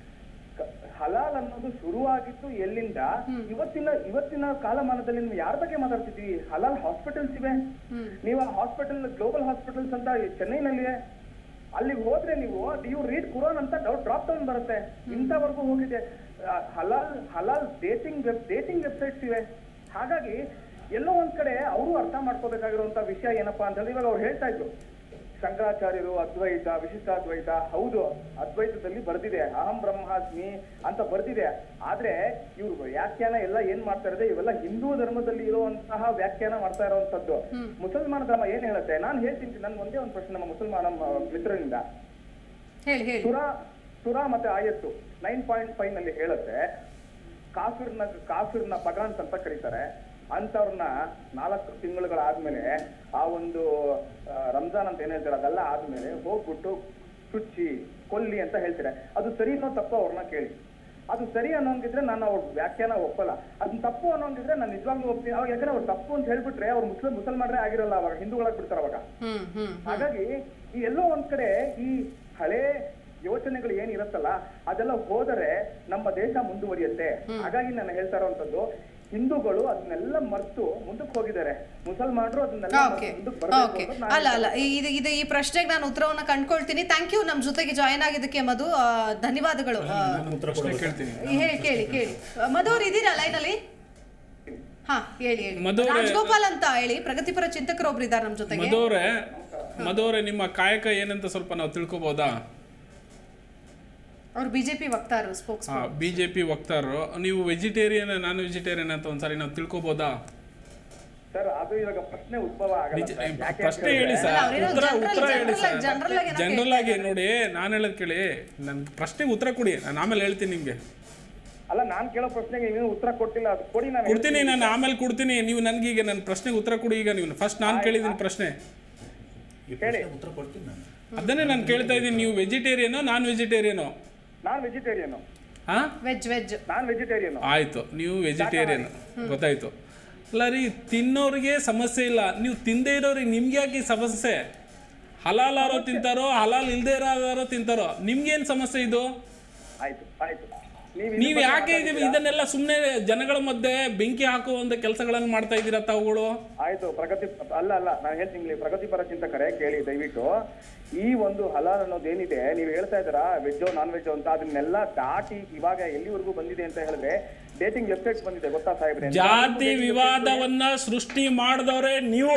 ಕ- ಹಲಾಲ್ ಅನ್ನೋದು ಶುರುವಾಗಿದ್ದು ಎಲ್ಲಿಂದ ಇವತ್ತಿನ ಇವತ್ತಿನ ಕಾಲಮಾನದಲ್ಲಿ ನೀವು ಯಾರ ಬಗ್ಗೆ ಮಾತಾಡ್ತಿದ್ದೀವಿ ಹಲಾಲ್ ಹಾಸ್ಪಿಟಲ್ಸ್ ಇವೆ ನೀವು ಹಾಸ್ಪಿಟಲ್ ಗ್ಲೋಬಲ್ ಹಾಸ್ಪಿಟಲ್ಸ್ ಅಂತ ಚೆನ್ನೈನಲ್ಲಿವೆ ಅಲ್ಲಿಗೆ ಹೋದ್ರೆ ನೀವು ಯು ರೀಡ್ ಕುರಾನ್ ಅಂತ ಡ್ರಾಪ್ ಡೌನ್ ಬರುತ್ತೆ ಇಂಥವರೆಗೂ ಹೋಗಿದೆ ಆ, ಹಲಾಲ್ ಹಲಾಲ್ ಡೇಟಿಂಗ್ ವೆಬ್ ಡೇಟಿಂಗ್ ವೆಬ್ಸೈಟ್ಸ್ ಇವೆ ಹಾಗಾಗಿ ಎಲ್ಲೋ ಒಂದ್ ಕಡೆ ಅವರು ಅರ್ಥ ಮಾಡ್ಕೋಬೇಕಾಗಿರುವಂತ ವಿಷಯ ಏನಪ್ಪಾ ಅಂತಂದ್ರೆ ಇವಾಗ ಅವ್ರು ಹೇಳ್ತಾ ಇದ್ರು ಶಂಕರಾಚಾರ್ಯರು ಅದ್ವೈತ ವಿಶಿಷ್ಟಾದ್ವೈತ ಹೌದು ಅದ್ವೈತದಲ್ಲಿ ಬರ್ದಿದೆ ಅಹಂ ಬ್ರಹ್ಮಾಸ್ಮಿ ಅಂತ ಬರ್ದಿದೆ ಆದ್ರೆ ಇವ್ರು ವ್ಯಾಖ್ಯಾನ ಎಲ್ಲ ಏನ್ ಮಾಡ್ತಾ ಇರೋದು ಇವೆಲ್ಲ ಹಿಂದೂ ಧರ್ಮದಲ್ಲಿ ಇರುವಂತಹ ವ್ಯಾಖ್ಯಾನ ಮಾಡ್ತಾ ಇರುವಂತದ್ದು ಮುಸಲ್ಮಾನ ಧರ್ಮ ಏನ್ ಹೇಳುತ್ತೆ ನಾನು ಹೇಳ್ತೀನಿ ನನ್ ಒಂದೇ ಒಂದು ಪ್ರಶ್ನೆ ನಮ್ಮ ಮುಸಲ್ಮಾನ ನಮ್ಮ ಮಿತ್ರರಿಂದ ಹೇಳಿ ಹೇಳಿ ಸುರಾ ಸುರಾ ಮತ್ತೆ ಆಯತ್ತು ನೈನ್ ಪಾಯಿಂಟ್ ಫೈವ್ ನಲ್ಲಿ ಹೇಳುತ್ತೆ ಕಾಫಿರ್ನ ಕಾಫಿರ್ನ ಪಗಾನ್ಸ್ ಅಂತ ಕರೀತಾರೆ ಅಂತವ್ರನ್ನ ನಾಲ್ಕು ತಿಂಗಳುಗಳಾದ್ಮೇಲೆ ಆ ಒಂದು ಆ, ರಂಜಾನ್ ಅಂತ ಏನ್ ಹೇಳ್ತಾರೆ ಅದೆಲ್ಲ ಆದ್ಮೇಲೆ ಹೋಗ್ಬಿಟ್ಟು ಚುಚ್ಚಿ ಕೊಲ್ಲಿ ಅಂತ ಹೇಳ್ತಾರೆ ಅದು ಸರಿನೋ ತಪ್ಪು ಅವ್ರನ್ನ ಕೇಳಿ ಅದು ಸರಿ ಅನ್ನೋಂಗಿದ್ರೆ ನಾನು ಅವ್ರ ವ್ಯಾಖ್ಯಾನ ಒಪ್ಪಲ್ಲ ಅದನ್ನ ತಪ್ಪು ಅನ್ನೋಂಗಿದ್ರೆ ನಾನು ನಿಜವಾಗ್ಲೂ ಒಪ್ತೀನಿ ಅವಾಗ ಯಾಕಂದ್ರೆ ಅವ್ರು ತಪ್ಪು ಅಂತ ಹೇಳ್ಬಿಟ್ರೆ ಅವ್ರು ಮುಸ್ಲಿಂ ಮುಸಲ್ಮಾನರೇ ಆಗಿರಲ್ಲ ಅವಾಗ ಹಿಂದೂಗಳಾಗಿ ಬಿಡ್ತಾರೆ ಅವಾಗ ಹ್ಮ್ ಹ್ಮ್ ಹಾಗಾಗಿ ಈ ಎಲ್ಲೋ ಒಂದ್ ಕಡೆ ಈ ಹಳೆ ಯೋಚನೆಗಳು ಏನಿರುತ್ತಲ್ಲ ಅದೆಲ್ಲ ಹೋದರೆ ನಮ್ಮ ದೇಶ ಮುಂದುವರಿಯುತ್ತೆ ಹಾಗಾಗಿ ನಾನು ಹೇಳ್ತಾ ಇರುವಂತದ್ದು ಹಿಂದೂಗಳು ಅದನ್ನೆಲ್ಲ ಮರ್ತು ಮುಂದಕ್ಕೆ ಹೋಗಿದ್ದಾರೆ ಮುಸಲ್ಮಾನರು ಅದನ್ನೆಲ್ಲ ಓಕೆ ಮರ್ತು ಮುಂದಕ್ಕೆ ಬರ್ಬೇಕು ಓಕೆ ಅನ್ನೋದು ನಾನು ಅಲ್ಲ ಅಲ್ಲ ಈ- ಇದು ಇದು ಈ ಪ್ರಶ್ನೆಗೆ ನಾನು ಉತ್ತರವನ್ನ ಕಂಡ್ಕೊಳ್ತೀನಿ ಥ್ಯಾಂಕ್ ಯು ನಮ್ಮ ಜೊತೆಗೆ ಜಾಯ್ನ್ ಆಗಿದ್ದಕ್ಕೆ ಮಧು ಆ, ಧನ್ಯವಾದಗಳು ಆ, ಪ್ರಶ್ನೆ ಕೇಳ್ತೀನಿ ಹೇಳಿ ಕೇಳಿ ಕೇಳಿ ಮಧು ಅವ್ರು ಇದ್ದೀರಾ ಲೈನಲ್ಲಿ ಹಾ ಹೇಳಿ ಹೇಳಿ ಮಧು ಅವ್ರೆ- ರಾಜಗೋಪಾಲ್ ಅಂತ ಹೇಳಿ ಪ್ರಗತಿಪರ ಚಿಂತಕರು ಒಬ್ರು ಇದ್ದಾರೆ ನಮ್ಮ ಜೊತೆಗೆ ಮಧುವ್ರೆ ಮಧುವ್ರೆ ನಿಮ್ಮ ಕಾಯಕ ಏನಂತ ಸ್ವಲ್ಪ ನಾವು ತಿಳ್ಕೊಬೋದಾ ಅವ್ರು ಬಿಜೆಪಿ ವಕ್ತಾರರು ಸ್ಪೋಕ್ಸ್ ಬಿ ಜೆ ಪಿ ವಕ್ತಾರರು ನೀವು ವೆಜಿಟೇರಿಯನ್ ನಾನ್ ವೆಜಿಟೇರಿಯನ್ ಅಂತ ಒಂದ್ಸಾರಿ ನಾವು ತಿಳ್ಕೊಬೋದಾ ಸರ್ ಅದು ಇವಾಗ ಪ್ರಶ್ನೆ ಉದ್ಭವ ಆಗಲ್ಲ ನಿಜ- ಸರ್. ಯಾಕೆ ಅಂತ ಪ್ರಶ್ನೆ ಹೇಳಿ ಹೇಳಿದ್ರೆ- ಸರ್ ಅಲ್ಲ, ಅವ್ರೇನೋ ಉತ್ತರ general- ಉತ್ತರ ಹೇಳಿ general ಸರ್ ಆಗಿ- general ಆಗಿ ಏನೋ ಜನರಲ್ ಆಗಿ ನೋಡಿ ನಾನು ಹೇಳೋದು ಕೇಳಿ ನನ್ನ ಪ್ರಶ್ನೆಗೆ ಉತ್ತರ ಕೊಡಿ ನಾನು ಆಮೇಲೆ ಹೇಳ್ತೀನಿ ನಿಮಗೆ ಅಲ್ಲ ನಾನ್ ಕೇಳೋ ಪ್ರಶ್ನೆಗೆ ನೀವು ಉತ್ತರ ಕೊಟ್ಟಿಲ್ಲ ಅದು ಕೊಡಿ ನಾನು ಕೊಡ್ತೀನಿ ನಾನು ಆಮೇಲೆ ಕೊಡ್ತೀನಿ ನೀವು ನನಗೀಗ ನನ್ನ ಪ್ರಶ್ನೆಗೆ ಉತ್ತರ ಕೊಡಿ ಈಗ ನೀವು ಫಸ್ಟ್ ನಾನು ಕೇಳಿದ್ದೀನಿ ಪ್ರಶ್ನೆ ಈ ಪ್ರಶ್ನೆ ಉತ್ತರ ಕೊಡ್ತೀನಿ ನಾನು ಅದನ್ನೇ ನಾನು ಕೇಳ್ತಾ ಇದ್ದೀನಿ ನೀವು ವೆಜಿಟೇರಿಯನೋ ನಾನ್ ವೆಜಿಟೇರಿಯನೋ ನಾನ್ ವೆಜಿಟೇರಿಯನ್ ಹಾ ವೆಜ್ ವೆಜ್ ನಾನ್ ವೆಜಿಟೇರಿಯನ್ ಆಯ್ತು ನೀವು ವೆಜಿಟೇರಿಯನ್ ಗೊತ್ತಾಯ್ತು ಅಲ್ಲ ರೀ ತಿನ್ನೋರಿಗೆ ಸಮಸ್ಯೆ ಇಲ್ಲ ನೀವು ತಿಂದೇ ಇರೋರಿಗೆ ನಿಮ್ಗೆ ಯಾಕೆ ಈ ಸಮಸ್ಯೆ ಹಲಾಲಾರೋ ತಿಂತಾರೋ ಹಲಾಲ್ ಇಲ್ದೇ ಇರೋದಾರೋ ತಿಂತಾರೋ ನಿಮ್ಗೇನು ಸಮಸ್ಯೆ ಇದು ಆಯ್ತು ಆಯ್ತು ನೀವು ನೀವು ಯಾಕೆ ಇದು ಇದನ್ನೆಲ್ಲ ಸುಮ್ಮನೆ ಜನಗಳ ಮಧ್ಯೆ ಬೆಂಕಿ ಹಾಕುವಂತ ಕೆಲಸಗಳನ್ನು ಮಾಡ್ತಾ ಇದ್ದೀರಾ ತಾವುಗಳು ಆಯ್ತು ಪ್ರಗತಿ ಅಲ್ಲ ಅಲ್ಲ ನಾನು ಹೇಳ್ತೀನಿ ಪ್ರಗತಿಪರ ಚಿಂತಕರೇ ಕೇಳಿ ದಯವಿಟ್ಟು ಈ ಒಂದು ಹಲಾಲ್ ಅನ್ನೋದೇನಿದೆ ನೀವು ಹೇಳ್ತಾ ಇದ್ದೀರಾ ವೆಜ್ಜೋ ನಾನ್ ವೆಜ್ಜೋ ಅಂತ ಅದನ್ನೆಲ್ಲ ದಾಟಿ ಇವಾಗ ಎಲ್ಲಿವರೆಗೂ ಬಂದಿದೆ ಅಂತ ಹೇಳಿದ್ರೆ ಡೇಟಿಂಗ್ ವೆಬ್ಸೈಟ್ಸ್ ಬಂದಿದೆ ಗೊತ್ತಾ ಸಾಹೇಬ್ರೆ ಜಾತಿ ವಿವಾದವನ್ನ ಸೃಷ್ಟಿ ಮಾಡಿದವರೇ ನೀವು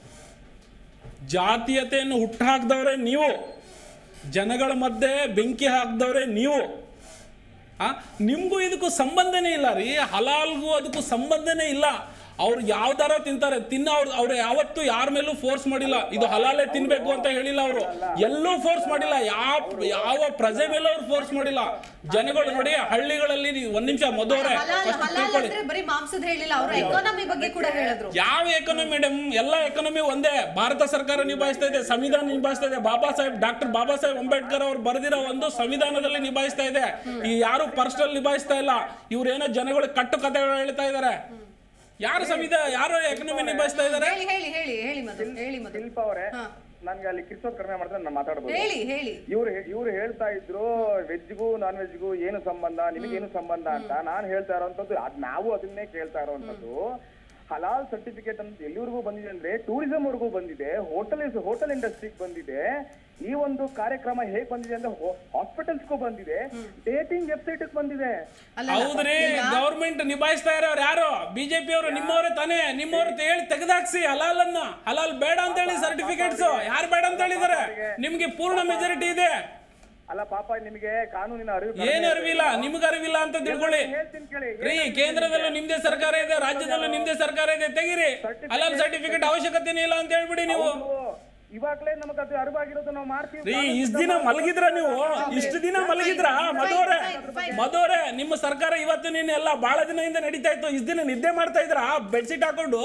ಜಾತೀಯತೆಯನ್ನು ಹುಟ್ಟುಹಾಕ್ದವ್ರೆ ನೀವು ಜನಗಳ ಮಧ್ಯೆ ಬೆಂಕಿ ಹಾಕ್ದವ್ರೆ ನೀವು ಆ ನಿಮಗೂ ಇದಕ್ಕೂ ಸಂಬಂಧನೇ ಇಲ್ಲ ರೀ ಹಲಾಲ್ಗೂ ಅದಕ್ಕೂ ಸಂಬಂಧನೇ ಇಲ್ಲ ಅವ್ರು ಯಾವ್ದಾರ ತಿಂತಾರೆ ತಿನ್ನ ಅವ್ರು ಅವ್ರು ಯಾವತ್ತೂ ಯಾರ ಮೇಲೂ ಫೋರ್ಸ್ ಮಾಡಿಲ್ಲ ಇದು ಹಲಾಲೇ ತಿನ್ಬೇಕು ಅಂತ ಹೇಳಿಲ್ಲ ಅವರು ಎಲ್ಲೂ ಫೋರ್ಸ್ ಮಾಡಿಲ್ಲ ಯಾವ ಯಾವ ಪ್ರಜೆ ಮೇಲೂ ಅವ್ರು ಫೋರ್ಸ್ ಮಾಡಿಲ್ಲ ಜನಗಳು ನೋಡಿ ಹಳ್ಳಿಗಳಲ್ಲಿ ನೀವು ಒಂದ್ ನಿಮಿಷ ಮಧುವರೇ ಹಲಾಲ್ first ಹಲಾಲ್ ತಿಳ್ಕೊಳ್ಳಿ ಅಂದ್ರೆ ಬರೀ ಮಾಂಸದ ಹೇಳಿಲ್ಲ ಅವರು ಎಕಾನಮಿ ಬಗ್ಗೆ ಕೂಡ ಹೇಳಿದ್ರು ಯಾವ ಎಕಾನಮಿ ಮೇಡಮ್ ಎಲ್ಲ ಎಕಾನಮಿ ಒಂದೇ ಭಾರತ ಸರ್ಕಾರ ನಿಭಾಯಿಸ್ತಾ ಇದೆ ಸಂವಿಧಾನ ನಿಭಾಯಿಸ್ತಾ ಇದೆ ಬಾಬಾ ಸಾಹೇಬ್ ಡಾಕ್ಟರ್ ಬಾಬಾ ಸಾಹೇಬ್ ಅಂಬೇಡ್ಕರ್ ಅವರು ಬರೆದಿರೋ ಒಂದು ಸಂವಿಧಾನದಲ್ಲಿ ನಿಭಾಯಿಸ್ತಾ ಇದೆ ಈ ಯಾರು ಪರ್ಸನಲ್ ನಿಭಾಯಿಸ್ತಾ ಇಲ್ಲ ಇವ್ರೇನೋ ಜನಗಳಿಗೆ ಕಟ್ಟು ಕಥೆಗಳು ಹೇಳ್ತಾ ಇದ್ದಾರೆ ಯಾರು ಸಂವಿಧಾನ ಯಾರು ಎಕಾನಮಿ ನಿಭಾಯಿಸ್ತಾ ಇದ್ದಾರೆ ಹೇಳಿ ಹೇಳಿ ಹೇಳಿ ಹೇಳಿ ಮಧು ಹೇಳಿ ಮಧು ಶಿಲ್ಪ ಅವರೇ ಹಾ. ನನ್ಗೆ ಅಲ್ಲಿ ಕಿರ್ಚೋದ್ ಕಡಿಮೆ ಮಾಡಿದ್ರೆ ನಾನು ಮಾತಾಡ್ಬೋದು ಹೇಳಿ ಹೇಳಿ ಇವ್ರು ಇವ್ರು ಹೇಳ್ತಾ ಇದ್ರು ವೆಜ್ಗೂ ನಾನ್ ವೆಜ್ಗೂ ಏನು ಸಂಬಂಧ ನಿಮಗೇನು ಸಂಬಂಧ ಅಂತ ನಾನು ಹೇಳ್ತಾ ಇರೋವಂಥದ್ದು ಅದ್ ನಾವು ಅದನ್ನೇ ಕೇಳ್ತಾ ಇರೋವಂಥದ್ದು ಹಲಾಲ್ ಸರ್ಟಿಫಿಕೇಟ್ ಅಂತ ಎಲ್ಲಿವರೆಗೂ ಬಂದಿದೆ ಅಂದ್ರೆ ಟೂರಿಸಂ ವರೆಗೂ ಬಂದಿದೆ ಹೋಟೆಲ್ ಹೋಟೆಲ್ ಇಂಡಸ್ಟ್ರಿಗೆ ಬಂದಿದೆ ಈ ಒಂದು ಕಾರ್ಯಕ್ರಮ ಹೇಗ್ ಬಂದಿದೆ ಅಂದ್ರೆ ಹಾಸ್ಪಿಟಲ್ಸ್ಗೂ ಬಂದಿದೆ ಡೇಟಿಂಗ್ ವೆಬ್ಸೈಟ್ ಬಂದಿದೆ ಅಲ್ಲ ಹೌದ್ರಿ ಗವರ್ಮೆಂಟ್ ನಿಭಾಯಿಸ್ತಾ ಇರೋರು ಯಾರು ಬಿಜೆಪಿ ಅವರು ನಿಮ್ಮವ್ರೆ ತಾನೇ ನಿಮ್ಮವ್ರು ಹೇಳಿ ತೆಗೆದಾಕ್ಸಿ ಹಲಾಲನ್ನ ಹಲಾಲ್ ಬೇಡ ಅಂತ ಹೇಳಿ ಸರ್ಟಿಫಿಕೇಟ್ಸ್ ಯಾರು ಬೇಡ ಅಂತ ಹೇಳಿದಾರೆ ನಿಮ್ಗೆ ಪೂರ್ಣ ಮೆಜಾರಿಟಿ ಇದೆ ಅಲ್ಲ ಪಾಪ ನಿಮಗೆ ಕಾನೂನಿನ ಅರಿವು ಏನ್ ಅರಿವಿಲ್ಲ ನಿಮ್ಗೆ ಅರಿವಿಲ್ಲ ಅಂತ ತಿಳ್ಕೊಳ್ಳಿ ಹೇಳ್ತೀನಿ ಕೇಳಿ ರೀ ಕೇಂದ್ರದಲ್ಲೂ ನಿಮ್ದೇ ಸರ್ಕಾರ ಇದೆ ರಾಜ್ಯದಲ್ಲೂ ನಿಮ್ದೇ ಸರ್ಕಾರ ಇದೆ ತೆಗಿರಿ ಹಲಾಲ್ ಸರ್ಟಿಫಿಕೇಟ್ ಅವಶ್ಯಕತೆನೇ ಇಲ್ಲ ಅಂತ ಹೇಳ್ಬಿಡಿ ನೀವು ಇವಾಗ್ಲೇ ನಮಗೆ ಅದು ಅರಿವಾಗಿರೋದು ನಾವು ಮಾಡ್ತೀವಿ ರೀ ಇಷ್ಟ ದಿನ ಮಲಗಿದ್ರ ನೀವು ಇಷ್ಟು ದಿನ ಮಲಗಿದ್ರ ಮಧುವರೆ ಮಧುವರೆ ನಿಮ್ಮ ಸರ್ಕಾರ ಇವತ್ತು ನೀನು ಎಲ್ಲ ಬಹಳ ದಿನದಿಂದ ನಡೀತಾ ಇತ್ತು ಇಷ್ಟು ದಿನ ನಿದ್ದೆ ಮಾಡ್ತಾ ಇದ್ರ ಬೆಡ್ಶೀಟ್ ಹಾಕೊಂಡು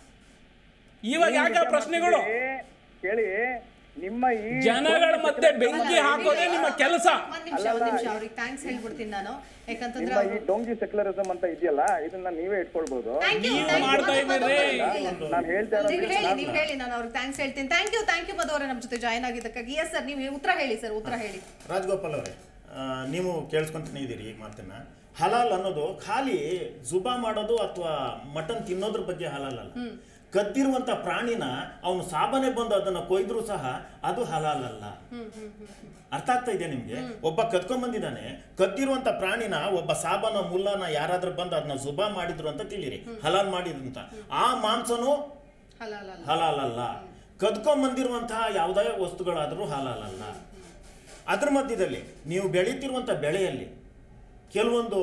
ಇವಾಗ ಯಾಕೆ ಆ ಪ್ರಶ್ನೆಗಳು ಕೇಳಿ ನಿಮ್ಮ ಈ ಜನಗಳ ಮಧ್ಯೆ ಬೆಂಕಿ ಹಾಕೋದೇ ನಿಮ್ಮ ಕೆಲಸ ಒಂದ್ ನಿಮಿಷ ಒಂದ್ ನಿಮಿಷ ಅವ್ರಿಗೆ ಥ್ಯಾಂಕ್ಸ್ ಹೇಳ್ಬಿಡ್ತೀನಿ ನಾನು ಯಾಕಂತಂದ್ರೆ ನಿಮ್ಮ ಈ ಡೋಂಗಿ ಸೆಕ್ಯುಲರಿಸಂ ಅಂತ ಇದೆಯಲ್ಲ ಇದನ್ನ ನೀವೇ ಇಟ್ಕೊಳ್ಬಹುದು ಥ್ಯಾಂಕ್ ಯು ನೀವು ಮಾಡ್ತಾ ಇದ್ದೀರಿ. ನಾನು ಹೇಳ್ತಾ ನೀವು ಇರೋದು ಹೇಳಿ ನೀವು ಹೇಳಿ ನಾನು ಅವ್ರಿಗೆ ಥ್ಯಾಂಕ್ಸ್ ಹೇಳ್ತೀನಿ thank you thank you Madhu ಅವರೇ ನಮ್ಮ ಜೊತೆ ಜಾಯ್ನ್ ಆಗಿದ್ದಕ್ಕಾಗಿ ಎಸ್ ಸರ್ ನೀವು ಉತ್ತರ ಹೇಳಿ ಸರ್ ಉತ್ತರ ಹೇಳಿ ರಾಜಗೋಪಾಲ್ ಅವರೇ ಆ, ನೀವು ಕೇಳಿಸ್ಕೊಂತಾನೆ ಇದ್ದೀರಿ ಈ ಮಾತನ್ನ ಹಲಾಲ್ ಅನ್ನೋದು ಖಾಲಿ ಜುಬಾ ಮಾಡೋದು ಅಥವಾ ಮಟನ್ ತಿನ್ನೋದ್ರ ಬಗ್ಗೆ ಹಲಾಲ್ ಅಲ್ಲ ಕದ್ದಿರುವಂತ ಪ್ರಾಣಿನ ಅವನು ಸಾಬನೆ ಬಂದು ಅದನ್ನ ಕೊಯ್ದ್ರು ಸಹ ಅದು ಹಲಾಲ್ ಅಲ್ಲ ಅರ್ಥ ಆಗ್ತಾ ಇದೆ ನಿಮ್ಗೆ ಒಬ್ಬ ಕದ್ಕೊಂಡ್ ಬಂದಿದ್ದಾನೆ ಕದ್ದಿರುವಂತ ಪ್ರಾಣಿನ ಒಬ್ಬ ಸಾಬನ ಮುಲ್ಲನ ಯಾರಾದ್ರೂ ಬಂದು ಅದನ್ನ ಜುಬಾ ಮಾಡಿದ್ರು ಅಂತ ತಿಳಿರಿ ಹಲಾಲ್ ಮಾಡಿದ್ರು ಅಂತ ಆ ಮಾಂಸನು ಹಲಾಲ್ ಅಲ್ಲ ಹಲಾಲ್ ಅಲ್ಲ ಕದ್ಕೊಂಬಂದಿರುವಂತಹ ಯಾವುದೇ ವಸ್ತುಗಳಾದರೂ ಹಾಲಾಲಲ್ಲ ಅದ್ರ ಮಧ್ಯದಲ್ಲಿ ನೀವು ಬೆಳೀತಿರುವಂಥ ಬೆಳೆಯಲ್ಲಿ ಕೆಲವೊಂದು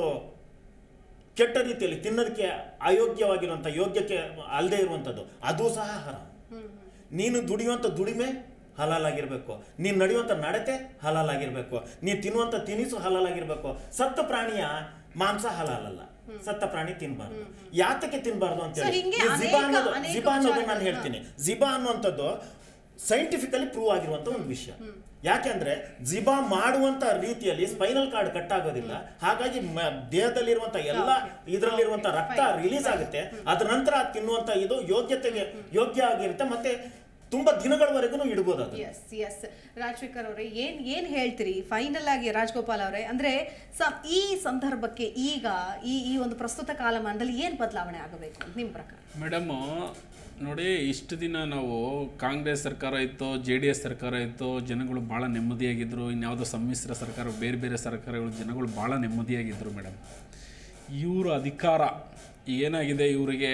ಕೆಟ್ಟ ರೀತಿಯಲ್ಲಿ ತಿನ್ನೋದಕ್ಕೆ ಅಯೋಗ್ಯವಾಗಿರುವಂಥ ಯೋಗ್ಯಕ್ಕೆ ಅಲ್ಲದೆ ಇರುವಂಥದ್ದು ಅದು ಸಹ ಹರಾಮ್ ನೀನು ದುಡಿಯುವಂಥ ದುಡಿಮೆ ಹಲಾಲಾಗಿರ್ಬೇಕು ನೀನು ನಡೆಯುವಂಥ ನಡತೆ ಹಲಾಲಾಗಿರ್ಬೇಕು ನೀನು ತಿನ್ನುವಂಥ ತಿನಿಸು ಹಲಾಲಾಗಿರ್ಬೇಕು ಸತ್ತ ಪ್ರಾಣಿಯ ಮಾಂಸ ಹಲಾಲಲ್ಲ ಸತ್ತ ಪ್ರಾಣಿ ತಿನ್ಬಾರ್ದು ಯಾತಕ್ಕೆ ತಿನ್ಬಾರ್ದು ಅಂತ So, ಹೇಳಿ ಹಿಂಗೆ ಈ ಜಿಬಾ ಅನೇಕ- ಅನ್ನೋದು ಅನೇಕ ಜಿಬಾ ಅನ್ನೋದು ನಾನು ವಿಚಾರಗಳನ್ನ- ಹೇಳ್ತೀನಿ ಜಿಬಾ ಅನ್ನುವಂಥದ್ದು ಸೈಂಟಿಫಿಕಲಿ ಪ್ರೂವ್ ಆಗಿರುವಂಥ ಒಂದು ವಿಷಯ ಯಾಕೆಂದ್ರೆ ಜಿಬಾ ಮಾಡುವಂತ ರೀತಿಯಲ್ಲಿ ಸ್ಪೈನಲ್ ಕಾರ್ಡ್ ಕಟ್ ಆಗೋದಿಲ್ಲ ಹಾಗಾಗಿ ಮ- ದೇಹದಲ್ಲಿರುವಂತ ಎಲ್ಲ ಇದರಲ್ಲಿರುವಂತ ರಕ್ತ ರಿಲೀಸ್ ಆಗುತ್ತೆ ಅದ್ರ ನಂತರ ಅದ್ ತಿನ್ನುವಂತ ಇದು ಯೋಗ್ಯತೆಗೆ ಯೋಗ್ಯ ಆಗಿರುತ್ತೆ ಮತ್ತೆ ತುಂಬಾ ದಿನಗಳವರೆಗೂ ಇಡ್ಬೋದು ಅದು ಎಸ್ ಎಸ್ ರಾಜಶೇಖರ್ ಅವರೇ ಏನ್ ಏನ್ ಹೇಳ್ತೀರಿ ಫೈನಲ್ ಆಗಿ ರಾಜಗೋಪಾಲ್ ಅವರೇ ಅಂದ್ರೆ ಸ- ಈ ಸಂದರ್ಭಕ್ಕೆ ಈಗ ಈ ಈ ಒಂದು ಪ್ರಸ್ತುತ ಕಾಲಮಾನದಲ್ಲಿ ಏನ್ ಬದಲಾವಣೆ ಆಗಬೇಕು ಅಂತ ನಿಮ್ ಪ್ರಕಾರ ಮೇಡಮು ನೋಡಿ ಇಷ್ಟು ದಿನ ನಾವು ಕಾಂಗ್ರೆಸ್ ಸರ್ಕಾರ ಇತ್ತು ಜೆ ಡಿ ಎಸ್ ಸರ್ಕಾರ ಇತ್ತು ಜನಗಳು ಭಾಳ ನೆಮ್ಮದಿಯಾಗಿದ್ದರು ಇನ್ಯಾವುದೋ ಸಮ್ಮಿಶ್ರ ಸರ್ಕಾರ ಬೇರೆ ಬೇರೆ ಸರ್ಕಾರಗಳು ಜನಗಳು ಭಾಳ ನೆಮ್ಮದಿಯಾಗಿದ್ದರು ಮೇಡಮ್ ಇವರು ಅಧಿಕಾರ ಏನಾಗಿದೆ ಇವರಿಗೆ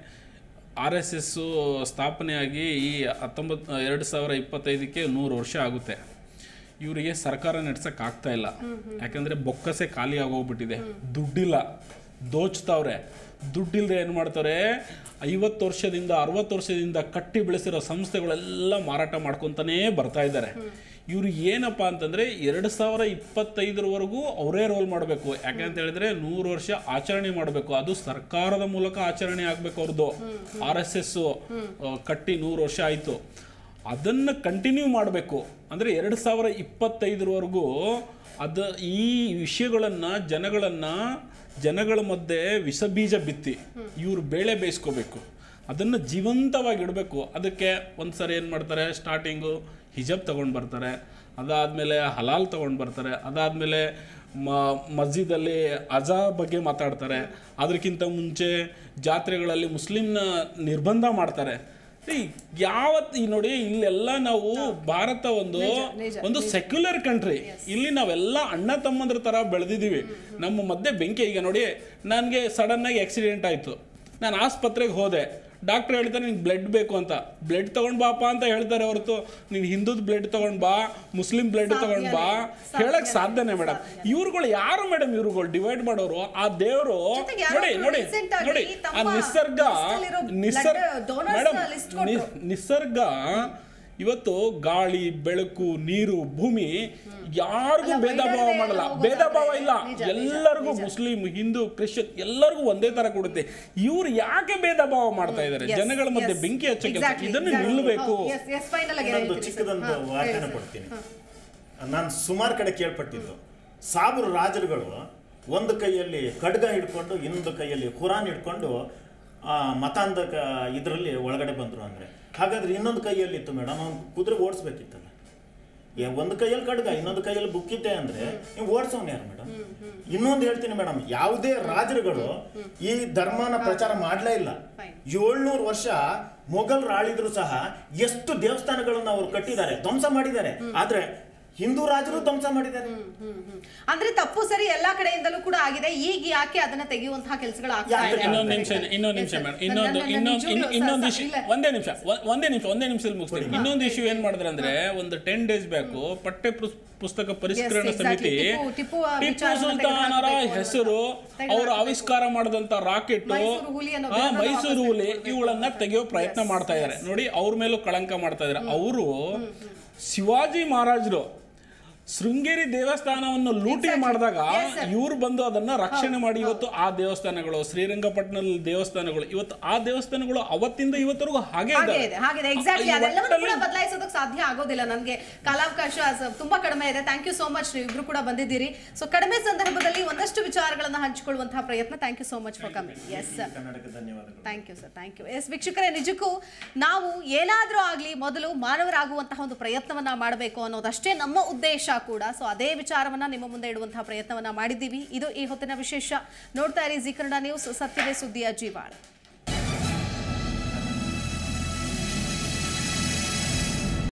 ಆರ್ ಎಸ್ ಎಸ್ಸು ಸ್ಥಾಪನೆಯಾಗಿ ಈ ಹತ್ತೊಂಬತ್ತು ಎರಡು ಸಾವಿರ ಇಪ್ಪತ್ತೈದಕ್ಕೆ ನೂರು ವರ್ಷ ಆಗುತ್ತೆ ಇವರಿಗೆ ಸರ್ಕಾರ ನಡ್ಸಕ್ ಆಗ್ತಾ ಇಲ್ಲ ಯಾಕಂದ್ರೆ ಬೊಕ್ಕಸೆ ಖಾಲಿ ಆಗೋಗ್ಬಿಟ್ಟಿದೆ ದುಡ್ಡಿಲ್ಲ ದೋಚ್ತಾವ್ರೆ ದುಡ್ಡಿಲ್ಲದೆ ಏನು ಮಾಡ್ತಾರೆ ಐವತ್ತು ವರ್ಷದಿಂದ ಅರವತ್ತು ವರ್ಷದಿಂದ ಕಟ್ಟಿ ಬೆಳೆಸಿರೋ ಸಂಸ್ಥೆಗಳೆಲ್ಲ ಮಾರಾಟ ಮಾಡ್ಕೊತಾನೇ ಬರ್ತಾ ಇದ್ದಾರೆ ಇವರು ಏನಪ್ಪ ಅಂತಂದ್ರೆ ಎರಡು ಸಾವಿರ ಇಪ್ಪತ್ತೈದರವರೆಗೂ ಅವರೇ ರೋಲ್ ಮಾಡಬೇಕು ಯಾಕಂತ ಹೇಳಿದ್ರೆ ನೂರು ವರ್ಷ ಆಚರಣೆ ಮಾಡಬೇಕು ಅದು ಸರ್ಕಾರದ ಮೂಲಕ ಆಚರಣೆ ಆಗಬೇಕು ಅವ್ರದ್ದು ಆರ್ ಎಸ್ ಎಸ್ ಕಟ್ಟಿ ನೂರು ವರ್ಷ ಆಯಿತು ಅದನ್ನು ಕಂಟಿನ್ಯೂ ಮಾಡಬೇಕು ಅಂದರೆ ಎರಡು ಸಾವಿರ ಇಪ್ಪತ್ತೈದರವರೆಗೂ ಅದ ಈ ವಿಷಯಗಳನ್ನು ಜನಗಳನ್ನು ಜನಗಳ ಮಧ್ಯೆ ವಿಷಬೀಜ ಬಿತ್ತಿ ಇವರು ಬೇಳೆ ಬೇಯಿಸ್ಕೋಬೇಕು ಅದನ್ನು ಜೀವಂತವಾಗಿ ಇಡಬೇಕು ಅದಕ್ಕೆ ಒಂದು ಸರಿ ಏನು ಮಾಡ್ತಾರೆ ಸ್ಟಾರ್ಟಿಂಗು ಹಿಜಬ್ ತೊಗೊಂಡು ಬರ್ತಾರೆ ಅದಾದಮೇಲೆ ಹಲಾಲ್ ತೊಗೊಂಡು ಬರ್ತಾರೆ ಅದಾದಮೇಲೆ ಮ ಮಸ್ಜಿದಲ್ಲಿ ಅಜಾ ಬಗ್ಗೆ ಮಾತಾಡ್ತಾರೆ ಅದಕ್ಕಿಂತ ಮುಂಚೆ ಜಾತ್ರೆಗಳಲ್ಲಿ ಮುಸ್ಲಿಮ್ನ ನಿರ್ಬಂಧ ಮಾಡ್ತಾರೆ ಈ ಯಾವತ್ತು ಈ ನೋಡಿ ಇಲ್ಲೆಲ್ಲ ನಾವು ಭಾರತ ಒಂದು ನಿಜ, ಒಂದು ಸೆಕ್ಯುಲರ್ ಕಂಟ್ರಿ ಇಲ್ಲಿ ನಾವೆಲ್ಲ ಅಣ್ಣ ತಮ್ಮಂದ್ರ ತರ ಬೆಳೆದಿದ್ದೀವಿ ನಮ್ಮ ಮಧ್ಯೆ ಬೆಂಕಿ ಈಗ ನೋಡಿ ನನಗೆ ಸಡನ್ ಆಗಿ ಆಕ್ಸಿಡೆಂಟ್ ಆಯ್ತು ನಾನು ಆಸ್ಪತ್ರೆಗೆ ಹೋದೆ ಡಾಕ್ಟರ್ ಹೇಳ್ತಾರೆ ನಿನ್ಗೆ ಬ್ಲಡ್ ಬೇಕು ಅಂತ ಬ್ಲಡ್ ತಗೊಂಡ್ ಬಾಪ ಅಂತ ಹೇಳ್ತಾರೆ ಹೊರತು ನೀನು ಹಿಂದೂದ್ ಬ್ಲಡ್ ತಗೊಂಡ್ ಬಾ ಮುಸ್ಲಿಂ ಬ್ಲಡ್ ತಗೊಂಡ್ ಬಾ ಹೇಳಕ್ ಸಾಧ್ಯನೇ ಮೇಡಮ್ ಇವ್ರುಗಳು ಯಾರು ಮೇಡಮ್ ಇವ್ರುಗಳು ಡಿವೈಡ್ ಮಾಡೋರು ಆ ದೇವರು ಜೊತೆಗೆ ಯಾರೋ ನೋಡಿ ಒಬ್ರು ನೋಡಿ recent ಆಗಿ ನೋಡಿ ಆ ತಮ್ಮ ನಿಸರ್ಗ list ಅಲ್ಲಿರೋ ನಿಸರ್ಗ blood donors ಮೇಡಮ್ ನ list ಕೊಟ್ರು. ನಿಸರ್ಗ ಇವತ್ತು ಗಾಳಿ ಬೆಳಕು ನೀರು ಭೂಮಿ ಯಾರಿಗೂ ಅಲ್ಲ, ಭೇದ ಭಾವ ವೈಡರ್ ಮಾಡಲ್ಲ ಹೋಗೋದಾದ್ರೆ ಭೇದ ಭಾವ ಇಲ್ಲ ನಿಜ, ನಿಜ, ಎಲ್ಲರಿಗೂ ನಿಜ. ಮುಸ್ಲಿಂ ಹಿಂದೂ ಕ್ರಿಶ್ಚಿಯನ್ ಎಲ್ಲರಿಗೂ ಒಂದೇ ತರ ಕೊಡುತ್ತೆ ಇವ್ರು ಯಾಕೆ ಭೇದ ಭಾವ ಮಾಡ್ತಾ ಇದ್ದಾರೆ Yes, ಜನಗಳ ಮಧ್ಯೆ yes. ಬೆಂಕಿ ಹಚ್ಚೋ ಕೆಲಸ Exactly, ಇದನ್ನು exactly. ನಿಲ್ಲಬೇಕು ಹೌದು, yes, yes, final ಆಗಿ ಇನ್ನೊಂದು ಹೇಳ್ತೀರಿ ಸರ್. ಚಿಕ್ಕದೊಂದು ಹಾ, ವಾಕ್ಯನ ಹೇಳಿ ಸರ್. ಕೊಡ್ತೀನಿ ನಾನು ಸುಮಾರು ಕಡೆ ಕೇಳ್ಪಟ್ಟಿದ್ದು ಸಾಬರು ರಾಜರುಗಳು ಒಂದು ಕೈಯಲ್ಲಿ ಖಡ್ಗ ಹಿಡ್ಕೊಂಡು ಇನ್ನೊಂದು ಕೈಯಲ್ಲಿ ಕುರಾನ್ ಹಿಡ್ಕೊಂಡು ಆ, ಮತಾಂಧ ಇದರಲ್ಲಿ ಒಳಗಡೆ ಬಂದರು ಅಂದರೆ ಹಾಗಾದ್ರೆ ಇನ್ನೊಂದು ಕೈಯಲ್ಲಿ ಇತ್ತು ಮೇಡಮ್ ಅವ್ನು ಕುದುರೆ ಓಡಿಸ್ಬೇಕಿತ್ತಲ್ಲ ಏ, ಒಂದು ಕೈಯಲ್ಲಿ ಖಡ್ಗ ಇನ್ನೊಂದು ಕೈಯಲ್ಲಿ ಬುಕ್ಕಿದ್ದೆ ಅಂದ್ರೆ ನೀವು ಓಡಿಸೋನ್ ಯಾರು ಮೇಡಮ್ ಇನ್ನೊಂದು ಹೇಳ್ತೀನಿ ಮೇಡಮ್ ಯಾವುದೇ ರಾಜರುಗಳು ಈ ಧರ್ಮನ ಪ್ರಚಾರ ಮಾಡ್ಲೇ ಇಲ್ಲ Fine. ಏಳ್ನೂರು ವರ್ಷ ಮೊಘಲ್ ಆಳಿದ್ರು ಸಹ ಎಷ್ಟು ದೇವಸ್ಥಾನಗಳನ್ನು ಅವರು ಕಟ್ಟಿದ್ದಾರೆ ಧ್ವಂಸ ಮಾಡಿದ್ದಾರೆ ಆದ್ರೆ ಹಿಂದೂ ರಾಜರು ಧ್ವಂಸ ಮಾಡಿದ್ದಾರೆ ಹ್ಮ್, ಹ್ಮ್. ಅಂದ್ರೆ ತಪ್ಪು ಸರಿ ಎಲ್ಲಾ ಕಡೆಯಿಂದಲೂ ಕೂಡ ಆಗಿದೆ ಈಗ ಯಾಕೆ ಅದನ್ನ ತೆಗೆಯುವಂತಹ ಕೆಲಸಗಳು ಆಗ್ತಾ ಯಾಕೆ? ಇದೆ ಇನ್ನೊಂದು ನಿಮಿಷ ಇನ್ನೊಂದು ನಿಮಿಷ ಮೇಡಮ್ ಇನ್ನೊಂದು ಇನ್ನೊಂದು ಇನ್ನು- ಇನ್ನೊಂದು ಇಶ್ಯೂ ಒಂದೇ ನಿಮಿಷ ಒ- ಒಂದೇ ನಿಮಿಷ ಒಂದೇ ನಿಮಿಷದಲ್ಲಿ ಮುಗಿಸ್ತೀನಿ ಇನ್ನೊಂದು ಇಶ್ಯೂ ಏನ್ ಮಾಡಿದ್ರೆ ಅಂದ್ರೆ ಒಂದು ಟೆನ್ ಡೇಸ್ ಬ್ಯಾಕು ಪಠ್ಯ ಪುಸ್- ಪುಸ್ತಕ ಪರಿಷ್ಕರಣ Yes, exactly. ಸಮಿತಿ ಟಿಪ್ಪು- ಟಿಪ್ಪು, ಆ, ಟಿಪ್ಪು ವಿಚಾರವನ್ನ ಸುಲ್ತಾನರ ತೆಗೆದುಹಾಕ್ಬೇಕು ಹೆಸರು ಅನ್ನುವಂಥ- ಅವರು ಆವಿಷ್ಕಾರ ಮಾಡಿದಂತ ರಾಕೆಟ್ ಮೈಸೂರು ಹುಲಿ ಅನ್ನೋ ಬೇರನ್ನ ಮೈಸೂರು ವಾಪಸ್ ಹುಲಿ ಇವುಗಳನ್ನ ತೆಗೆಯೋ ಪ್ರಯತ್ನ ಮಾಡ್ತಾ ಇದ್ದಾರೆ ನೋಡಿ ಅವ್ರ ಮೇಲೂ ಕಳಂಕ ಮಾಡ್ತಾ ಇದ್ದಾರೆ ಅವರು ಶಿವಾಜಿ ಮಹಾರಾಜರು ಶೃಂಗೇರಿ ದೇವಸ್ಥಾನವನ್ನು ಲೂಟಿ Exactly. ಮಾಡಿದಾಗ Yes, sir. ಇವ್ರು ಬಂದು ಅದನ್ನ ರಕ್ಷಣೆ ಮಾಡಿ ಇವತ್ತು ಆ ದೇವಸ್ಥಾನಗಳು ಶ್ರೀರಂಗಪಟ್ಟಣದಲ್ಲಿ ದೇವಸ್ಥಾನಗಳು ಇವತ್ತು ಆ ದೇವಸ್ಥಾನಗಳು ಅವತ್ತಿಂದ ಇವತ್ತರೆಗೂ ಹಾಗೆ ಹಾಗೆ ಇದಾವೆ. ಇದೆ ಹಾಗಿದೆ ಎಕ್ಸಾಕ್ಟ್ಲಿ ಈ ಅದೆಲ್ಲವನ್ನೂ ಕೂಡ ಒಟ್ಟಲ್ಲಿ- ಬದಲಾಯಿಸೋದಕ್ಕೆ ಸಾಧ್ಯ ಆಗೋದಿಲ್ಲ ನನಗೆ ಕಾಲಾವಕಾಶ ಸ- ತುಂಬಾ ಕಡಿಮೆ ಇದೆ ಥ್ಯಾಂಕ್ ಯು ಸೋ ಮಚ್ ನೀವು ಇಬ್ರು ಕೂಡ ಬಂದಿದ್ದೀರಿ ಸೊ ಕಡಿಮೆ ಸಂದರ್ಭದಲ್ಲಿ ಒಂದಷ್ಟು ವಿಚಾರಗಳನ್ನ ಹಂಚಿಕೊಳ್ಳುವಂತಹ ಪ್ರಯತ್ನ thank you so much for coming yes ಕನ್ನಡಕ್ಕೆ ಧನ್ಯವಾದಗಳು thank you sir thank you yes ವೀಕ್ಷಕರೇ ನಿಜಕ್ಕೂ ನಾವು ಏನಾದರೂ ಆಗಲಿ ಮೊದಲು ಮಾನವರಾಗುವಂತಹ ಒಂದು ಪ್ರಯತ್ನವನ್ನ ಮಾಡಬೇಕು ಅನ್ನೋದಷ್ಟೇ ನಮ್ಮ ಉದ್ದೇಶ ಕೂಡ ಸೊ ಅದೇ ವಿಚಾರವನ್ನ ನಿಮ್ಮ ಮುಂದೆ ಇಡುವಂತಹ ಪ್ರಯತ್ನವನ್ನ ಮಾಡಿದ್ದೀವಿ ಇದು ಈ ಹೊತ್ತಿನ ವಿಶೇಷ ನೋಡ್ತಾ ಇರಿ ಜಿ ಕನ್ನಡ ನ್ಯೂಸ್ ಸತ್ಯವೇ ಸುದ್ದಿಯ ಜೀವಾಳ